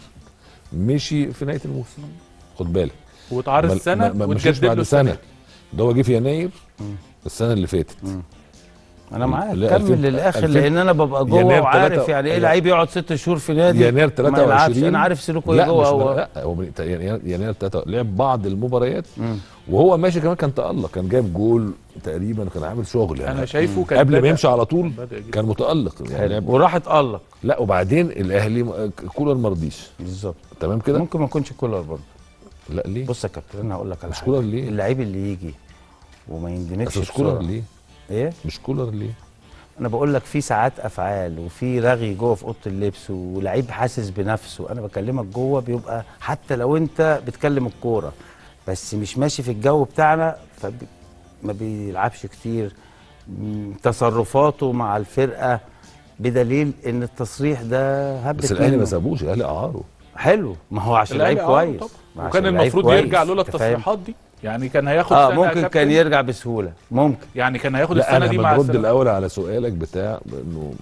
Speaker 1: مشي في نهايه الموسم خد بالك
Speaker 3: واتعرض
Speaker 1: ما-
Speaker 3: سنه
Speaker 1: ما- ما مشيش
Speaker 3: وتجدد
Speaker 1: بعد
Speaker 3: له
Speaker 1: سنه
Speaker 3: السنه
Speaker 1: ده هو جه في يناير السنه اللي فاتت
Speaker 2: انا معاك
Speaker 1: لا،
Speaker 2: كمل
Speaker 1: 2000
Speaker 2: للاخر
Speaker 1: 2000
Speaker 2: لان انا ببقى جوه
Speaker 1: يناير
Speaker 2: وعارف
Speaker 1: تلاتة-
Speaker 2: يعني ايه
Speaker 1: لا.
Speaker 2: لعيب يقعد ست شهور في نادي
Speaker 1: يناير
Speaker 2: ما يلعبش
Speaker 1: 23
Speaker 2: انا عارف سلوكه ايه
Speaker 1: لا
Speaker 2: جوه
Speaker 1: مش
Speaker 2: هو
Speaker 1: لا هو من- يناير يناير 3 لعب بعض المباريات وهو ماشي كمان كان تألق كان جايب جول تقريبا كان عامل شغل يعني
Speaker 3: انا شايفه كان
Speaker 1: قبل ما
Speaker 3: بدأ-
Speaker 1: يمشي على طول
Speaker 3: بدأ جدا.
Speaker 1: كان متألق يعني
Speaker 2: حلو.
Speaker 1: لعب
Speaker 2: وراح اتألق
Speaker 1: لا وبعدين الاهلي م- كولر ما رضيش
Speaker 2: بالظبط
Speaker 1: تمام كده
Speaker 2: ممكن ما يكونش كولر برضه
Speaker 1: لا ليه
Speaker 2: بص يا كابتن انا هقول لك على
Speaker 1: مش
Speaker 2: حاجه
Speaker 1: كولر ليه؟
Speaker 2: اللعيب اللي يجي وما يندمجش
Speaker 1: بس مش كولر
Speaker 2: بسرعة.
Speaker 1: ليه
Speaker 2: ايه
Speaker 1: مش كولر ليه
Speaker 2: انا بقول لك في ساعات افعال وفي رغي جوه في اوضه اللبس ولعيب حاسس بنفسه انا بكلمك جوه بيبقى حتى لو انت بتكلم الكوره بس مش ماشي في الجو بتاعنا فما بيلعبش كتير م، تصرفاته مع الفرقه بدليل ان التصريح ده هبت
Speaker 1: بس الاهلي ما
Speaker 2: منه.
Speaker 1: سابوش الاهلي قعره
Speaker 2: حلو ما هو عشان
Speaker 3: الأهلي
Speaker 2: لعيب
Speaker 3: آه
Speaker 2: كويس
Speaker 3: طبعا.
Speaker 2: ما
Speaker 3: وكان
Speaker 2: عشان لعيب
Speaker 3: المفروض
Speaker 2: كويس،
Speaker 3: يرجع لولا
Speaker 2: أنت فاهم؟
Speaker 3: التصريحات دي يعني كان هياخد
Speaker 2: اه
Speaker 3: سنة يا
Speaker 2: ممكن كان
Speaker 3: كابتن.
Speaker 2: يرجع بسهوله ممكن
Speaker 3: يعني كان هياخد
Speaker 1: لا
Speaker 3: السنه
Speaker 1: انا
Speaker 3: دي مع
Speaker 1: برد
Speaker 3: السنة.
Speaker 1: الاول على سؤالك بتاع انه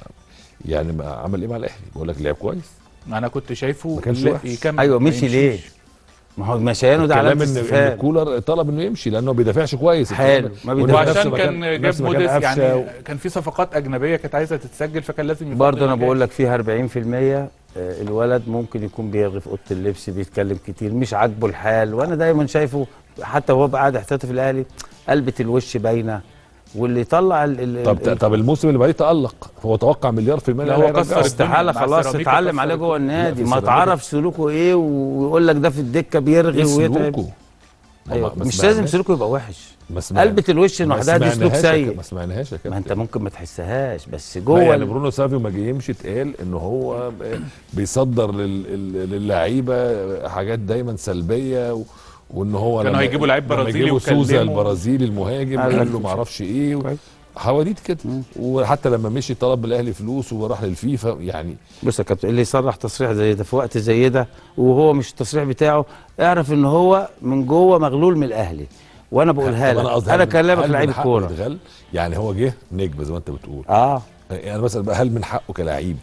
Speaker 1: يعني ما عمل ايه مع الاهلي بقول لك لعب كويس
Speaker 3: انا كنت شايفه
Speaker 1: ما كانش
Speaker 3: لا
Speaker 1: وحش.
Speaker 3: يكمل
Speaker 2: ايوه
Speaker 3: ما
Speaker 2: مشي ليه
Speaker 3: يمشيش.
Speaker 2: ما هو مشيانه ده
Speaker 1: كلام
Speaker 2: علامه
Speaker 1: ان إن
Speaker 2: استفهام
Speaker 1: كولر طلب انه يمشي لانه ما بيدافعش كويس
Speaker 2: حلو، ما بيدافعش.
Speaker 1: ونفس
Speaker 3: وعشان
Speaker 1: مكان-
Speaker 3: كان
Speaker 1: نفس
Speaker 3: جاب
Speaker 1: مكان
Speaker 3: موديس
Speaker 1: قفشة
Speaker 3: يعني
Speaker 1: و-
Speaker 3: كان في صفقات اجنبيه كانت عايزه تتسجل فكان لازم يفضل
Speaker 2: برضه انا
Speaker 3: مكان.
Speaker 2: بقول لك فيها 40% آه، الولد ممكن يكون بيرغي في اوضه اللبس بيتكلم كتير مش عاجبه الحال وانا دايما شايفه حتى وهو قاعد احتياطي في الاهلي قلبه الوش باينه واللي يطلع ال ال
Speaker 1: طب
Speaker 2: ال-
Speaker 1: طب الموسم اللي بعديه تألق هو توقع مليار في المية
Speaker 3: لا،
Speaker 1: الأهلي
Speaker 3: هو كسر
Speaker 1: هيرجعه.
Speaker 3: الدنيا.
Speaker 2: استحاله
Speaker 3: مع
Speaker 2: خلاص
Speaker 3: سيراميكا
Speaker 2: اتعلم
Speaker 3: كسر
Speaker 2: عليه جوه
Speaker 3: الدنيا.
Speaker 2: النادي
Speaker 1: لا، في
Speaker 2: ما
Speaker 1: سيراميكا-
Speaker 2: تعرف سلوكه ايه ويقول لك ده في الدكه بيرغي
Speaker 1: ايه
Speaker 2: ويتعب
Speaker 1: سلوكه ما-
Speaker 2: ايوه
Speaker 1: ما
Speaker 2: مش
Speaker 1: سمعناش-
Speaker 2: لازم سلوكه يبقى وحش
Speaker 1: ما سمع-
Speaker 2: قلبة الوش
Speaker 1: ما
Speaker 2: لوحدها دي سلوك
Speaker 1: سمعناهاش يا
Speaker 2: سيء
Speaker 1: كابتن، ما سمعناهاش يا كابتن
Speaker 2: ما انت ممكن ما تحسهاش بس
Speaker 1: لا
Speaker 2: جوه
Speaker 1: يعني
Speaker 2: ال-
Speaker 1: برونو سافيو ما جه يمشي اتقال ان هو بيصدر لل- لل- للعيبه حاجات دايما سلبيه و... وان هو
Speaker 3: كانوا
Speaker 1: لما-
Speaker 3: هيجيبوا لعيب
Speaker 1: لما
Speaker 3: برازيلي
Speaker 1: يجيبوا سوزا
Speaker 3: وكلموا.
Speaker 1: البرازيلي المهاجم
Speaker 2: قال
Speaker 1: قال
Speaker 2: لك
Speaker 1: له
Speaker 2: مش-
Speaker 1: ما اعرفش ايه و...
Speaker 2: كويس.
Speaker 1: حواديت كده وحتى لما مشي طلب الاهلي فلوس وراح للفيفا يعني
Speaker 2: بص يا كابتن اللي يصرح تصريح زي ده في وقت زي ده وهو مش التصريح بتاعه اعرف ان هو من جوه مغلول من الاهلي وانا بقولها
Speaker 1: طب
Speaker 2: لك
Speaker 1: قصدي
Speaker 2: انا
Speaker 1: هل من-
Speaker 2: كلامك
Speaker 1: هل من
Speaker 2: لعيب
Speaker 1: حقه
Speaker 2: كوره
Speaker 1: يتغل؟ يعني هو جه نجم زي ما انت بتقول
Speaker 2: اه
Speaker 1: يعني مثلا بقى هل من حقه كلاعب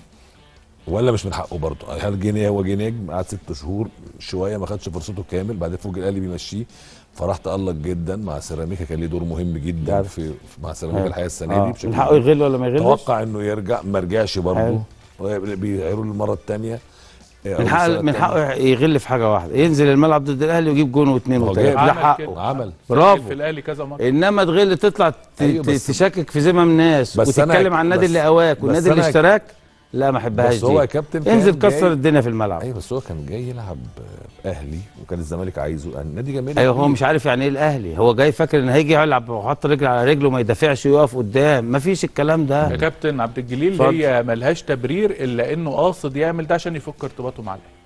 Speaker 1: ولا مش من حقه برضه هل جه هو جه نجم قعد ست شهور شويه ما خدش فرصته كامل بعدين فوق الاهلي بيمشيه فراح تألق جدا مع سيراميكا كان ليه دور مهم جدا
Speaker 2: ده-
Speaker 1: في في- مع سيراميكا الحقيقه السنه
Speaker 2: آه.
Speaker 1: دي بشكل
Speaker 2: من حقه يغل ولا ما يغلش
Speaker 1: توقع انه يرجع ما رجعش برضه
Speaker 2: حلو.
Speaker 1: بيعيروا له المره الثانيه
Speaker 2: من حق من حقه يغل في حاجه واحده ينزل الملعب ضد الاهلي ويجيب جون واثنين
Speaker 1: هو
Speaker 2: وثلاثه
Speaker 1: جايب.
Speaker 2: ده
Speaker 3: عمل
Speaker 2: حقه
Speaker 3: كده.
Speaker 1: عمل
Speaker 2: برافو.
Speaker 3: في الاهلي كذا مره
Speaker 2: انما تغل تطلع ت-
Speaker 1: أيوة
Speaker 2: ت-
Speaker 1: بس-
Speaker 2: تشكك في ذمم ناس
Speaker 1: بس أنا-
Speaker 2: وتتكلم عن النادي
Speaker 1: بس-
Speaker 2: اللي قواك
Speaker 1: بس
Speaker 2: والنادي اللي
Speaker 1: أنا-
Speaker 2: اشتراك لا ما احبهاش
Speaker 1: بس هو يا
Speaker 2: دي
Speaker 1: كابتن كان
Speaker 2: انزل كسر
Speaker 1: جاي-
Speaker 2: الدنيا في الملعب
Speaker 1: ايوه بس هو كان جاي يلعب اهلي وكان الزمالك عايزه النادي جماهيري
Speaker 2: ايوه هو
Speaker 1: كبير.
Speaker 2: مش عارف يعني ايه الاهلي هو جاي فاكر ان هيجي يلعب ويحط رجل على رجله وما يدافعش ويقف قدام مفيش الكلام
Speaker 3: يا
Speaker 2: ده
Speaker 3: كابتن عبد الجليل
Speaker 2: اتفضل.
Speaker 3: هي ملهاش تبرير الا انه قاصد يعمل ده عشان يفك ارتباطه مع الاهلي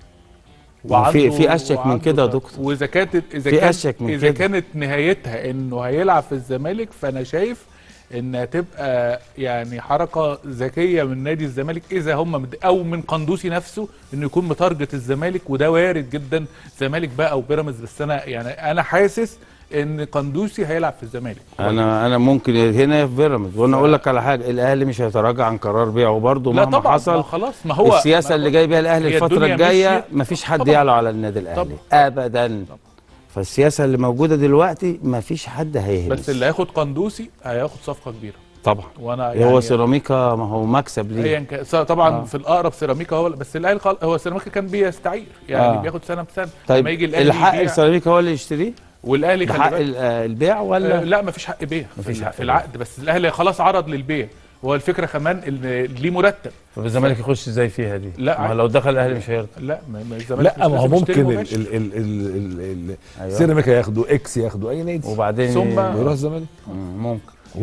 Speaker 2: وفي- في أشيك من
Speaker 3: وعنده
Speaker 2: كده يا
Speaker 3: طب-
Speaker 2: دكتور.
Speaker 3: واذا كانت اذا
Speaker 2: في
Speaker 3: كان
Speaker 2: أشيك من
Speaker 3: اذا
Speaker 2: كده.
Speaker 3: كانت نهايتها انه هيلعب في الزمالك فانا شايف انها تبقى يعني حركه ذكيه من نادي الزمالك اذا هم مد... او من قندوسي نفسه انه يكون متارجت الزمالك وده وارد جدا زمالك بقى او بيراميدز بس انا يعني انا حاسس ان قندوسي هيلعب في الزمالك
Speaker 2: انا انا ممكن هنا في بيراميدز وانا اقول لك على حاجه الاهلي مش هيتراجع عن قرار بيعه برضه
Speaker 3: لا
Speaker 2: مهما
Speaker 3: طبعا ما
Speaker 2: حصل
Speaker 3: خلاص ما هو
Speaker 2: السياسه
Speaker 3: ما
Speaker 2: اللي
Speaker 3: هو-
Speaker 2: جاي بيها الاهلي
Speaker 3: هي
Speaker 2: الفتره
Speaker 3: الدنيا
Speaker 2: الجايه
Speaker 3: مشيت.
Speaker 2: مفيش حد
Speaker 3: طبعاً.
Speaker 2: يعلو على النادي الاهلي
Speaker 3: طبعاً.
Speaker 2: ابدا فالسياسه اللي موجوده دلوقتي مفيش حد هيهلس
Speaker 3: بس اللي هياخد قندوسي هياخد صفقه كبيره
Speaker 2: طبعا
Speaker 3: وانا
Speaker 2: هو سيراميكا ما هو مكسب ليه
Speaker 3: ايا كان س- طبعا
Speaker 2: آه.
Speaker 3: آه. في الاقرب سيراميكا هو بس الاهلي خل... هو سيراميكا كان بيستعير يعني
Speaker 2: آه.
Speaker 3: آه. بياخد سنه بسنه
Speaker 2: طيب
Speaker 3: لما يجي الاهلي
Speaker 2: الحق
Speaker 3: يبيع-
Speaker 2: سيراميكا هو اللي يشتريه
Speaker 3: والاهلي خلي
Speaker 2: بحق
Speaker 3: بالك
Speaker 2: ال- آه، البيع
Speaker 3: آه
Speaker 2: ولا
Speaker 3: لا مفيش حق بيع
Speaker 2: مفيش
Speaker 3: في,
Speaker 2: حق
Speaker 3: في
Speaker 2: بيع.
Speaker 3: العقد بس الاهلي خلاص عرض للبيع هو الفكره كمان ان ليه مرتب
Speaker 2: طب الزمالك يخش ازاي فيها دي
Speaker 3: لا،
Speaker 2: ما هو لو دخل الاهلي مش هيرضى
Speaker 3: لا ما ما الزمالك
Speaker 1: لا
Speaker 3: مش
Speaker 1: ما هو
Speaker 3: لازم يشتري
Speaker 1: ممكن ال
Speaker 3: مباشر.
Speaker 1: ال ال ال ال ال
Speaker 2: أيوة.
Speaker 1: سيراميكا ياخدوا اكس ياخدوا اي نادي
Speaker 2: وبعدين
Speaker 3: ثم-
Speaker 1: ويروح الزمالك
Speaker 2: مم، ممكن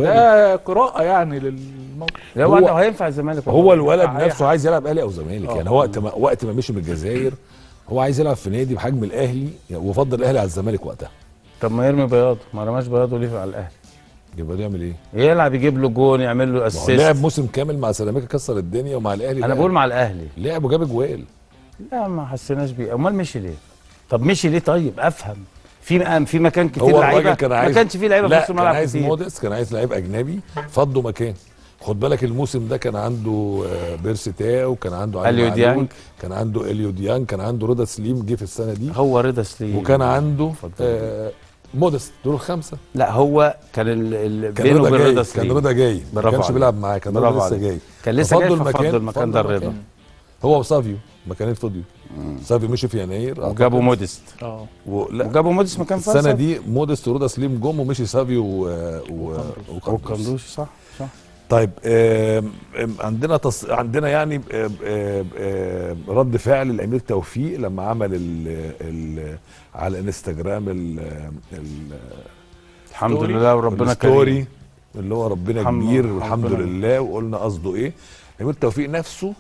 Speaker 3: ده قراءه يعني للموقف
Speaker 2: لا
Speaker 1: هو-
Speaker 2: هو هو هينفع الزمالك
Speaker 1: هو
Speaker 2: والله.
Speaker 1: الولد
Speaker 3: ينفع أي
Speaker 1: نفسه
Speaker 3: حاجة.
Speaker 1: عايز يلعب اهلي او زمالك
Speaker 3: آه.
Speaker 1: يعني هو وقت ما وقت ما مشي من الجزائر هو عايز يلعب في نادي بحجم الاهلي وفضل الاهلي على الزمالك وقتها
Speaker 2: طب ما يرمي بياضه ما رماش بياضه ليه على الاهلي
Speaker 1: يبقى ده يعمل ايه؟
Speaker 2: يلعب يجيب له جون يعمل له
Speaker 1: ما هو
Speaker 2: اسيست
Speaker 1: لعب موسم كامل مع سيراميكا كسر الدنيا ومع الاهلي
Speaker 2: انا
Speaker 1: لعب.
Speaker 2: بقول مع الاهلي
Speaker 1: لعب وجاب اجوال
Speaker 2: لا ما حسيناش بيه امال مشي ليه طب مشي ليه طيب افهم في في مكان كتير
Speaker 1: هو الراجل
Speaker 2: لعيبه
Speaker 1: كان
Speaker 2: ما
Speaker 1: عايز
Speaker 2: كانش في لعيبه في
Speaker 1: لا
Speaker 2: نص
Speaker 1: كان
Speaker 2: الملعب
Speaker 1: عايز
Speaker 2: كتير
Speaker 1: موديس كان عايز لعيب اجنبي فضوا مكان خد بالك الموسم ده كان عنده آه، بيرسي تاو كان عنده علي
Speaker 2: أليو
Speaker 1: معلول،
Speaker 2: ديانج.
Speaker 1: كان عنده اليو ديانج كان عنده رضا سليم جه في السنه دي
Speaker 2: هو رضا سليم
Speaker 1: وكان عنده
Speaker 2: اتفضل.
Speaker 1: آه مودست دول الخمسه
Speaker 2: لا هو كان ال... ال...
Speaker 1: كان
Speaker 2: بينه
Speaker 1: رضا
Speaker 2: وبين
Speaker 1: جاي
Speaker 2: رضا
Speaker 1: كان
Speaker 2: سليم
Speaker 1: رضا جاي ما
Speaker 2: برافو
Speaker 1: كانش
Speaker 2: عليك.
Speaker 1: بيلعب معاه كان
Speaker 2: برافو
Speaker 1: رضا لسه
Speaker 2: عليك.
Speaker 1: جاي
Speaker 2: كان لسه جاي
Speaker 1: ففضوا
Speaker 2: ففضوا المكان ده
Speaker 1: فضوا
Speaker 2: الرضا
Speaker 1: هو وسافيو مكانين فضيو سافيو مشي في يناير
Speaker 2: وجابوا
Speaker 1: أعتقد.
Speaker 2: مودست
Speaker 3: اه
Speaker 1: ولا
Speaker 2: وجابوا مودست مكان
Speaker 1: السنه
Speaker 2: فيصل
Speaker 1: دي مودست ورضا سليم جم ومشي سافيو و... و... وقندوسي.
Speaker 2: وكندوش صح صح
Speaker 1: طيب آم، آم، عندنا تص... عندنا يعني آم، آم، آم، رد فعل الامير توفيق لما عمل ال... ال... على الانستجرام ال... ال...
Speaker 2: الحمد
Speaker 3: ستوري.
Speaker 2: لله وربنا
Speaker 1: الستوري
Speaker 2: كريم
Speaker 1: اللي هو ربنا
Speaker 2: الحمد-
Speaker 1: كبير والحمد
Speaker 2: ربنا-
Speaker 1: لله وقلنا قصده ايه الامير توفيق نفسه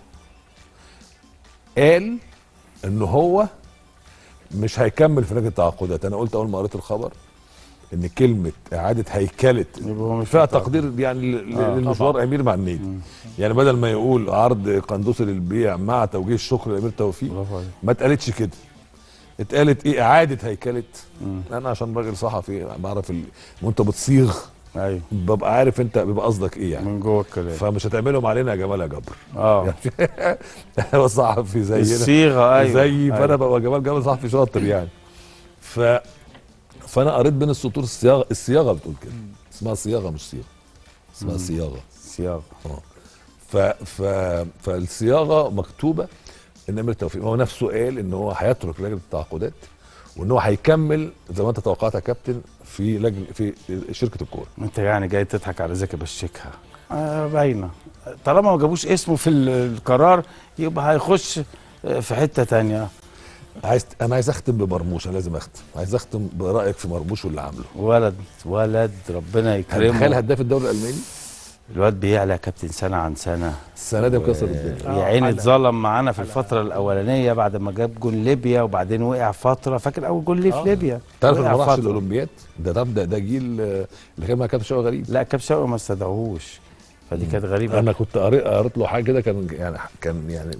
Speaker 1: قال ان هو مش هيكمل في لجنه التعاقدات انا قلت اول ما قريت الخبر ان كلمه اعاده هيكله
Speaker 2: يبقى هو مش
Speaker 1: فيها
Speaker 2: بتاع-
Speaker 1: تقدير يعني ل-
Speaker 2: آه،
Speaker 1: للمشوار امير مع النادي يعني بدل ما يقول عرض قندوسي للبيع مع توجيه الشكر لامير توفيق
Speaker 2: برافو عليك
Speaker 1: ما اتقالتش كده اتقالت ايه اعاده هيكله انا عشان راجل صحفي بعرف ال... وانت بتصيغ
Speaker 2: ايوه
Speaker 1: ببقى عارف انت بيبقى قصدك ايه يعني
Speaker 2: من جوه الكلام
Speaker 1: فمش هتعملهم علينا يا جمال يا جبر
Speaker 2: اه
Speaker 1: هو صحفي زينا
Speaker 2: الصيغه ايوه
Speaker 1: زيي فانا
Speaker 2: أيوة.
Speaker 1: ببقى جمال جمال صحفي شاطر يعني ف فانا قريت بين السطور الصياغه الصياغه بتقول كده اسمها صياغه مش صيغه اسمها صياغه
Speaker 2: صياغه
Speaker 1: ف ف فالصياغه مكتوبه ان امير توفيق هو نفسه قال ان هو هيترك لجنه التعاقدات وان هو هيكمل زي ما انت توقعت يا كابتن في لجنه في شركه الكوره
Speaker 2: انت يعني جاي تضحك على زكي بشكها آه باينه طالما ما جابوش اسمه في ال- القرار يبقى هيخش آه، في حته تانية
Speaker 1: عايز انا عايز اختم بمرموش انا لازم اختم عايز اختم برايك في مرموش واللي عامله
Speaker 2: ولد ولد ربنا
Speaker 1: تخيل
Speaker 2: يكرمه
Speaker 1: هداف الدوري الالماني
Speaker 2: الواد بيعلى يا كابتن سنه عن سنه
Speaker 1: السنه دي مكسر الدنيا
Speaker 2: يا عيني
Speaker 3: حلقة.
Speaker 2: اتظلم معانا في الفتره الاولانيه بعد ما جاب جون ليبيا وبعدين وقع فتره فاكر اول جون ليه في
Speaker 3: آه.
Speaker 2: ليبيا
Speaker 1: تعرف
Speaker 2: وقع
Speaker 1: انه ما راحش
Speaker 2: فترة.
Speaker 1: الاولمبياد ده ده ده, ده جيل آه، اللي كان مع كابتن شوقي غريب
Speaker 2: لا كاب شوقي ما استدعوهوش فدي كانت غريبه
Speaker 1: انا كنت قريت قريت له حاجه كده كان يعني كان يعني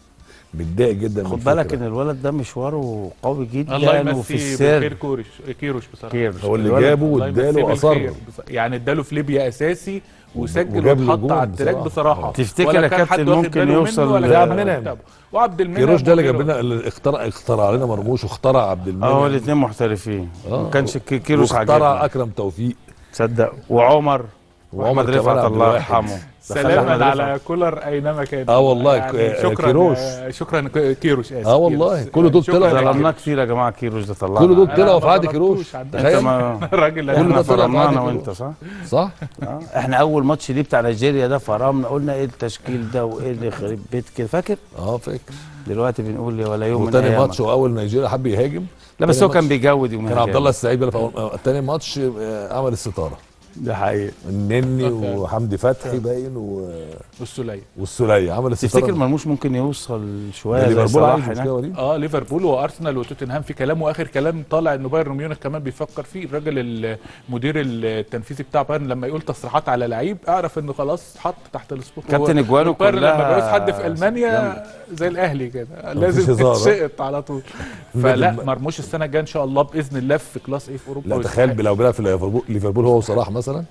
Speaker 1: متضايق جدا من
Speaker 2: خد بالك
Speaker 1: الفكرة.
Speaker 2: ان الولد ده مشواره قوي جدا
Speaker 3: الله
Speaker 2: وفي
Speaker 3: يمسيه
Speaker 2: السر
Speaker 3: بخير كورش كيروش بصراحه
Speaker 2: كير
Speaker 1: هو اللي
Speaker 2: الولد-
Speaker 1: جابه
Speaker 3: الله يمسيه
Speaker 1: واداله واصر
Speaker 3: بالخير. بص- يعني اداله في ليبيا اساسي وسجل
Speaker 1: وجاب له
Speaker 3: واتحط
Speaker 1: جون
Speaker 3: على التراك
Speaker 1: بصراحة.
Speaker 3: بصراحه
Speaker 1: آه.
Speaker 2: تفتكر
Speaker 3: ولا
Speaker 2: يا
Speaker 3: كان
Speaker 2: كابتن
Speaker 3: حد واخد
Speaker 2: ممكن
Speaker 3: باله
Speaker 2: يوصل
Speaker 3: منه ولا
Speaker 2: ل-
Speaker 3: كان
Speaker 1: عبد
Speaker 3: حد
Speaker 1: المنعم.
Speaker 3: متابعه. وعبد المنعم
Speaker 1: كيروش ده اللي جاب
Speaker 3: وغيره.
Speaker 1: لنا اللي اخترع اخترع علينا مرموش واخترع عبد المنعم
Speaker 2: اه هو الاثنين محترفين
Speaker 1: آه.
Speaker 2: ما كانش كي- كيروش
Speaker 1: واخترع
Speaker 2: عجبني
Speaker 1: اكرم توفيق
Speaker 2: تصدق وعمر
Speaker 1: وعمر
Speaker 2: واحمد
Speaker 1: كمال
Speaker 2: رفعت
Speaker 1: عبد
Speaker 2: الله
Speaker 1: الواحد.
Speaker 2: يرحمه دخل أحمد
Speaker 3: سلاما
Speaker 2: رفعت.
Speaker 3: على كولر اينما كان
Speaker 1: آه والله،
Speaker 3: يعني
Speaker 1: ك-
Speaker 3: شكرا
Speaker 1: كيروش.
Speaker 3: آه، شكرا ك- كيروش اسف
Speaker 1: آه والله،
Speaker 3: كيروش.
Speaker 1: كل دول
Speaker 3: شكراً
Speaker 1: طلعوا.
Speaker 3: يا
Speaker 2: ظلمناه
Speaker 3: كيروش.
Speaker 2: كتير يا جماعه كيروش ده طلعنا
Speaker 1: كل دول
Speaker 3: أنا
Speaker 1: طلعوا
Speaker 3: ما
Speaker 1: في عهد
Speaker 3: ظلمتوش
Speaker 1: كيروش
Speaker 3: عندنا.
Speaker 2: انت
Speaker 1: تخيل
Speaker 2: ما
Speaker 3: الراجل
Speaker 1: كل
Speaker 2: احنا
Speaker 1: ده طلع
Speaker 2: فرمنا
Speaker 1: بعد
Speaker 2: انا
Speaker 1: كيروش.
Speaker 2: وانت صح؟
Speaker 1: صح
Speaker 2: آه. احنا اول ماتش ليه بتاع نيجيريا ده فرمنا قلنا ايه التشكيل ده وايه اللي يخرب بيت كده فاكر؟
Speaker 1: اه فاكر
Speaker 2: دلوقتي بنقول يا ولا يوم من
Speaker 1: وتاني
Speaker 2: ايامك.
Speaker 1: ماتش واول نيجيريا حب يهاجم
Speaker 2: لا بس
Speaker 1: تاني
Speaker 2: هو كان
Speaker 1: ماتش
Speaker 2: بيجود يومها
Speaker 1: كان عبد
Speaker 2: جامد.
Speaker 1: الله السعيد بيلعب في أول- آه، تاني ماتش آه، عمل الستاره
Speaker 2: ده حقيقي
Speaker 1: النني وحمدي فتحي باين و...
Speaker 3: والسوليه
Speaker 1: والسوليه عمل الستاره
Speaker 2: تفتكر مرموش ممكن يوصل شويه
Speaker 1: ده
Speaker 2: زي
Speaker 1: ليفربول
Speaker 2: صلاح
Speaker 1: عايز
Speaker 2: هناك؟
Speaker 1: المشكله دي
Speaker 3: اه ليفربول وارسنال وتوتنهام في كلام واخر كلام طالع انه بايرن ميونخ كمان بيفكر فيه الراجل المدير التنفيذي بتاع بايرن لما يقول تصريحات على لعيب اعرف انه خلاص اتحط تحت السبوت
Speaker 2: كابتن
Speaker 3: هو-
Speaker 2: إجوانو
Speaker 3: بايرن لما
Speaker 2: كلها
Speaker 3: بيعوز حد في المانيا
Speaker 2: جامد.
Speaker 3: زي الاهلي كده
Speaker 1: مفيش
Speaker 3: لازم
Speaker 1: هزار، آه.
Speaker 3: يتشقط على طول فلا
Speaker 1: الم-
Speaker 3: مرموش السنه الجايه ان شاء الله باذن الله في كلاس ايه في اوروبا
Speaker 1: لا
Speaker 3: ويستحق.
Speaker 1: تخيل لو بيلعب في ليفربول ليفربول هو وصلاح مثلا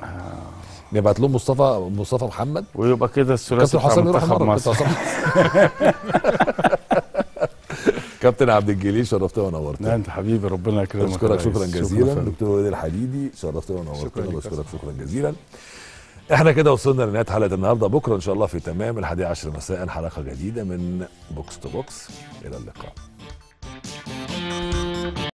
Speaker 1: نبعت لهم مصطفى مصطفى محمد
Speaker 2: ويبقى كده الثلاثي
Speaker 1: كابتن
Speaker 2: بتاع
Speaker 1: حسام يروح
Speaker 2: منتخب
Speaker 1: المره
Speaker 2: مصر
Speaker 1: كابتن حسام كابتن عبد الجليل شرفتنا
Speaker 2: لا
Speaker 1: ونورتنا
Speaker 2: انت حبيبي ربنا يكرمك
Speaker 1: بشكرك
Speaker 2: يا
Speaker 1: شكرا
Speaker 2: ريس.
Speaker 1: جزيلا
Speaker 2: فندم.
Speaker 1: دكتور وليد الحديدي شرفتنا
Speaker 3: شكرا
Speaker 1: ونورتنا
Speaker 3: لك.
Speaker 1: بشكرك شكرا جزيلا احنا كده وصلنا لنهايه حلقه النهارده بكره ان شاء الله في تمام الحادية عشر مساء حلقه جديده من بوكس تو بوكس الى اللقاء